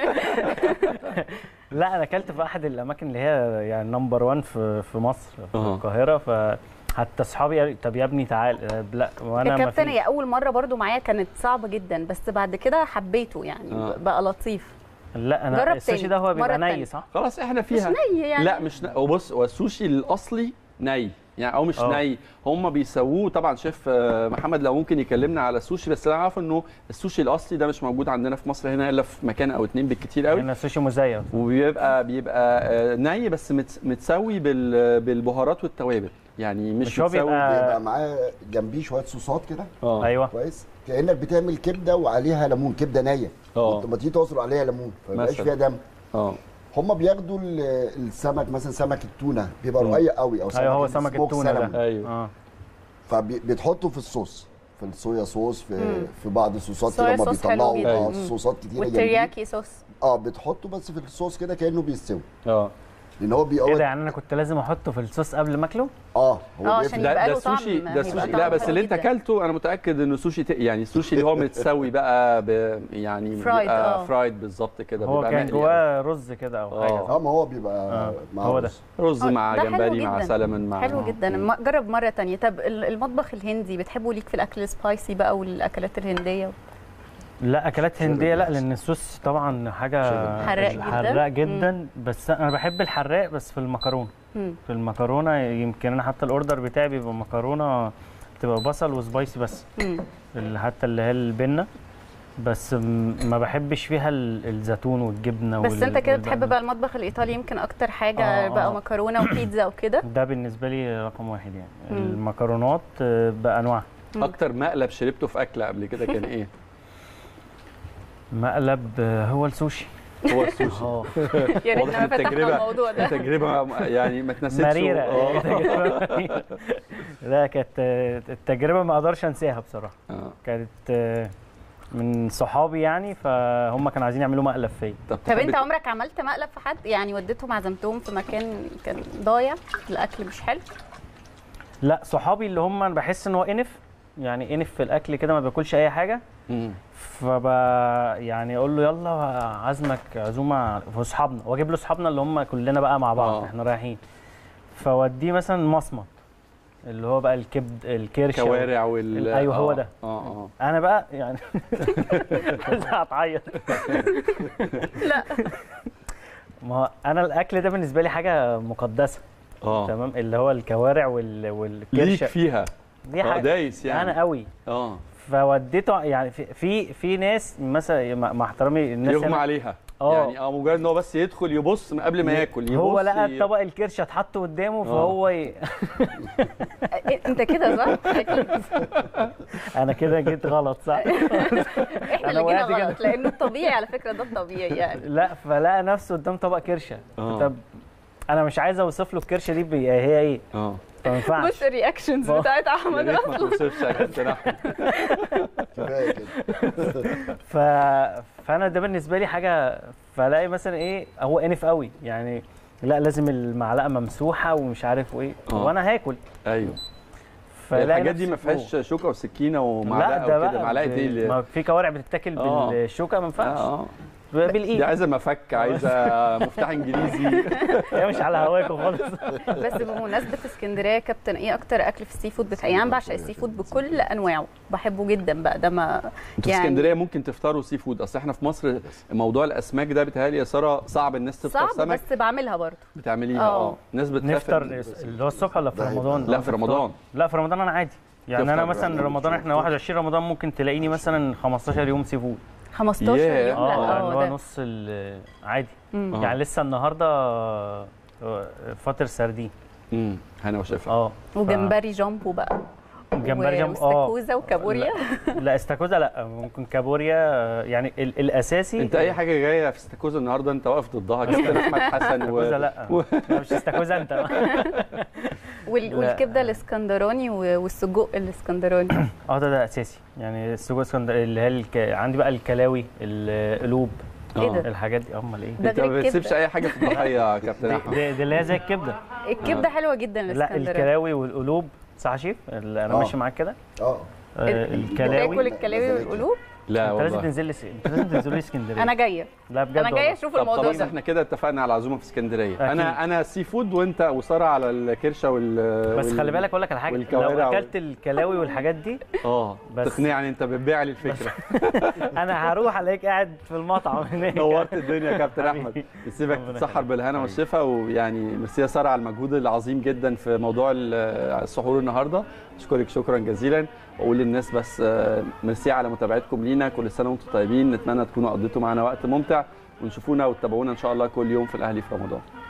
لا انا اكلت في احد الاماكن اللي هي يعني نمبر 1 في في مصر في أها. القاهره ف حتى اصحابي قالوا طب يا ابني تعال آه، لا وانا ما الكابتن في هي اول مره برضو معايا كانت صعبه جدا بس بعد كده حبيته يعني آه. بقى لطيف لا انا جرب السوشي تاني، ده هو بيبقى مرة ني تانية. صح؟ خلاص احنا مش فيها ني يعني لا مش ن... هو بص هو السوشي الاصلي ني يعني او مش آه. ني هم بيسووه طبعا شيف آه، محمد لو ممكن يكلمنا على السوشي بس انا عارف انه السوشي الاصلي ده مش موجود عندنا في مصر هنا الا في مكان او اتنين بالكتير قوي هنا السوشي مزيف وبيبقى بيبقى آه، ني بس مت- متسوي بال- بالبهارات والتوابل يعني مش, مش هو متسوي بيبقى- بيبقى معاه جنبيه شويه صوصات كده اه ايوه كويس كانك بتعمل كبده وعليها ليمون كبده نيه اه لما تيجي تعصر عليها ليمون فما يبقاش مثلا. فيها دم اه هم بياخدوا ال- السمك مثلا سمك التونه بيبقى مم. رقيق قوي او سمك ايوه هو سمك السموك التونه سلمون. ده ايوه اه فبتحطه في الصوص في الصويا صوص في مم. في بعض الصوصات صويا كده هم صوص حلو بيطلعوا جدا. اه مم. صوصات كتيره جنبيه والترياكي صوص اه بتحطه بس في الصوص كده كانه بيستوي اه لان هو ايه بيقوي ده يعني انا كنت لازم احطه في الصوص قبل ما اكله؟ اه هو آه، بيفرق. عشان ده يبقى ده له طعم- السوشي ده هيبقى السوشي طعمه لا بس حلو اللي انت جدا. اكلته انا متاكد انه سوشي ت... يعني السوشي اللي هو متسوي بقى ب... يعني فرايد، بيبقى آه. فرايد بالظبط كده هو بيبقى كان مقلي جواه رز كده او آه. حاجه اه ما هو بيبقى آه، مع هو ده. رز. رز آه، مع ده حلو جمبري مع جدا. سلمون مع حلو جدا ما- جرب مره تانية طب ال- المطبخ الهندي بتحبوا ليك في الاكل السبايسي بقى والاكلات الهنديه لا اكلات هنديه لا لان الصوص طبعا حاجه حراق جدا. حراق جدا بس انا بحب الحراق بس في المكرونه مم. في المكرونه يمكن انا حتى الاوردر بتاعي بيبقى مكرونه تبقى بصل وسبايسي بس مم. اللي حتى اللي هي البنه بس م- ما بحبش فيها ال- الزيتون والجبنه بس وال- انت كده والبقى- بتحب بقى المطبخ الايطالي يمكن اكتر حاجه آه، بقى آه. مكرونه وبيتزا وكده ده بالنسبه لي رقم واحد يعني مم. المكرونات آه، بانواعها اكتر مقلب شربته في اكله قبل كده كان ايه مقلب آه، هو السوشي هو السوشي اه يا واضح ريتنا إن ما فتحنا التجربة- الموضوع ده تجربه يعني ما تنسيش مريره تجربة مريرة. لا كانت آه، التجربه ما اقدرش انساها بصراحه آه. كانت آه، من صحابي يعني فهم كانوا عايزين يعملوا مقلب فيا طب تحب انت عمرك عملت مقلب في حد يعني وديتهم عزمتهم في مكان كان ضايع الاكل مش حلو لا صحابي اللي هم انا بحس ان هو انف يعني انف في الاكل كده ما بياكلش اي حاجه مم. فب يعني اقول له يلا عزمك عزومه في اصحابنا واجيب له اصحابنا اللي هم كلنا بقى مع بعض آه. احنا رايحين فوديه مثلا مصمت اللي هو بقى الكبد الكرشه كوارع وال أيوه، هو آه. ده. اه اه انا بقى يعني هتعيط لا ما هو انا الاكل ده بالنسبه لي حاجه مقدسه اه تمام اللي هو الكوارع وال... ليك والكرشه فيها دي اه حاجه دايس يعني انا قوي اه فوديته يعني في في, في ناس مثلا مع مع احترامي الناس يغمى هنا- عليها اه يعني اه مجرد ان هو بس يدخل يبص من قبل ما ياكل يبص هو لقى ي- طبق الكرشه اتحط قدامه فهو ي... انت كده صح؟ اكيد انا كده جيت غلط صح احنا اللي وقعت جينا كده. غلط لانه الطبيعي على فكره ده الطبيعي يعني لا فلقى نفسه قدام طبق كرشه آه. طب انا مش عايز اوصف له الكرشه دي بي- هي ايه اه فما ينفعش بص الرياكشنز ما- بتاعت يا احمد ريت ما توصفش يا كابتن احمد كفايه كده ف... فانا ده بالنسبه لي حاجه فلاقي مثلا ايه هو انف قوي يعني لا لازم المعلقه ممسوحه ومش عارف وايه آه. وانا هاكل ايوه فلاقي الحاجات دي ما نفسي فيهاش شوكه وسكينه لا ومعلقه ده وكده بقى معلقه ب- ايه اللي ما في كوارع بتتاكل آه. بالشوكه ما ينفعش اه اه بالايد دي عايزه مفك عايزه مفتاح انجليزي هي مش على هواكم خالص بس بمناسبه اسكندريه يا كابتن ايه اكتر اكل في السي فود بتاعي يعني انا بعشق السي فود بكل انواعه بحبه جدا بقى ده ما انتوا في اسكندريه ممكن تفطروا سي فود اصل احنا في مصر موضوع الاسماك ده بيتهيألي يا ساره صعب الناس تفطر صعب سمك بس بعملها برضه بتعمليها آه. اه الناس بتخاف نفطر إن- اللي هو الصبح ولا في ده رمضان لا في رمضان لا في رمضان انا عادي يعني تفطر انا بقى مثلا يعني رمضان مش احنا مفطر. 21 رمضان ممكن تلاقيني مثلا 15 يوم سي فود 15 ياه. يوم لا اه اللي هو اه ده نص ال- عادي مم. آه. يعني لسه النهارده آه، فاطر سردين امم هنا وشفا اه وجمبري جامبو بقى جمبري جنب اه واستاكوزا وكابوريا لا استاكوزا لا ممكن كابوريا آه، يعني ال- الاساسي انت اي حاجه جايه في استاكوزا النهارده انت واقف ضدها كابتن احمد حسن و... استاكوزا لا و... لا، مش استاكوزا انت وال- لا. والكبده الاسكندراني و- والسجق الاسكندراني اه ده ده اساسي يعني السجق اسكندر اللي هي الك... عندي بقى الكلاوي القلوب ايه ده؟ الحاجات دي امال ايه ده انت ما غير بتسيبش الكبدة. اي حاجه في الضحيه يا كابتن دي, احمد دي, دي اللي هي زي الكبده الكبده حلوه جدا لا الاسكندراني الكلاوي والقلوب صح يا شيف ال- انا آه. ماشي معاك كده اه آه، تاكل الكلاوي الكلاوي والقلوب لا انت لازم والله تنزل لي س- انت لازم تنزل لي اسكندريه انا جايه لا بجد انا جايه والله. اشوف طب الموضوع خلاص ده احنا كده اتفقنا على عزومه في اسكندريه أكيد. انا انا سي فود وانت وساره على الكرشه وال بس وال- خلي بالك اقول لك على حاجه والكوارع لو وال- اكلت الكلاوي والحاجات دي اه بس. تقنعني انت بتبيع لي الفكره انا هروح الاقيك قاعد في المطعم هناك نورت الدنيا يا كابتن احمد حبيبي. نسيبك ربنا تتسحر يخليك. بالهنا والشفا ويعني ميرسي يا ساره على المجهود العظيم جدا في موضوع ال- السحور النهارده اشكرك شكرا جزيلا واقول للناس بس آه، ميرسي على متابعتكم لينا كل سنه وانتم طيبين نتمنى تكونوا قضيتوا معنا وقت ممتع ونشوفونا وتتابعونا ان شاء الله كل يوم في الاهلي في رمضان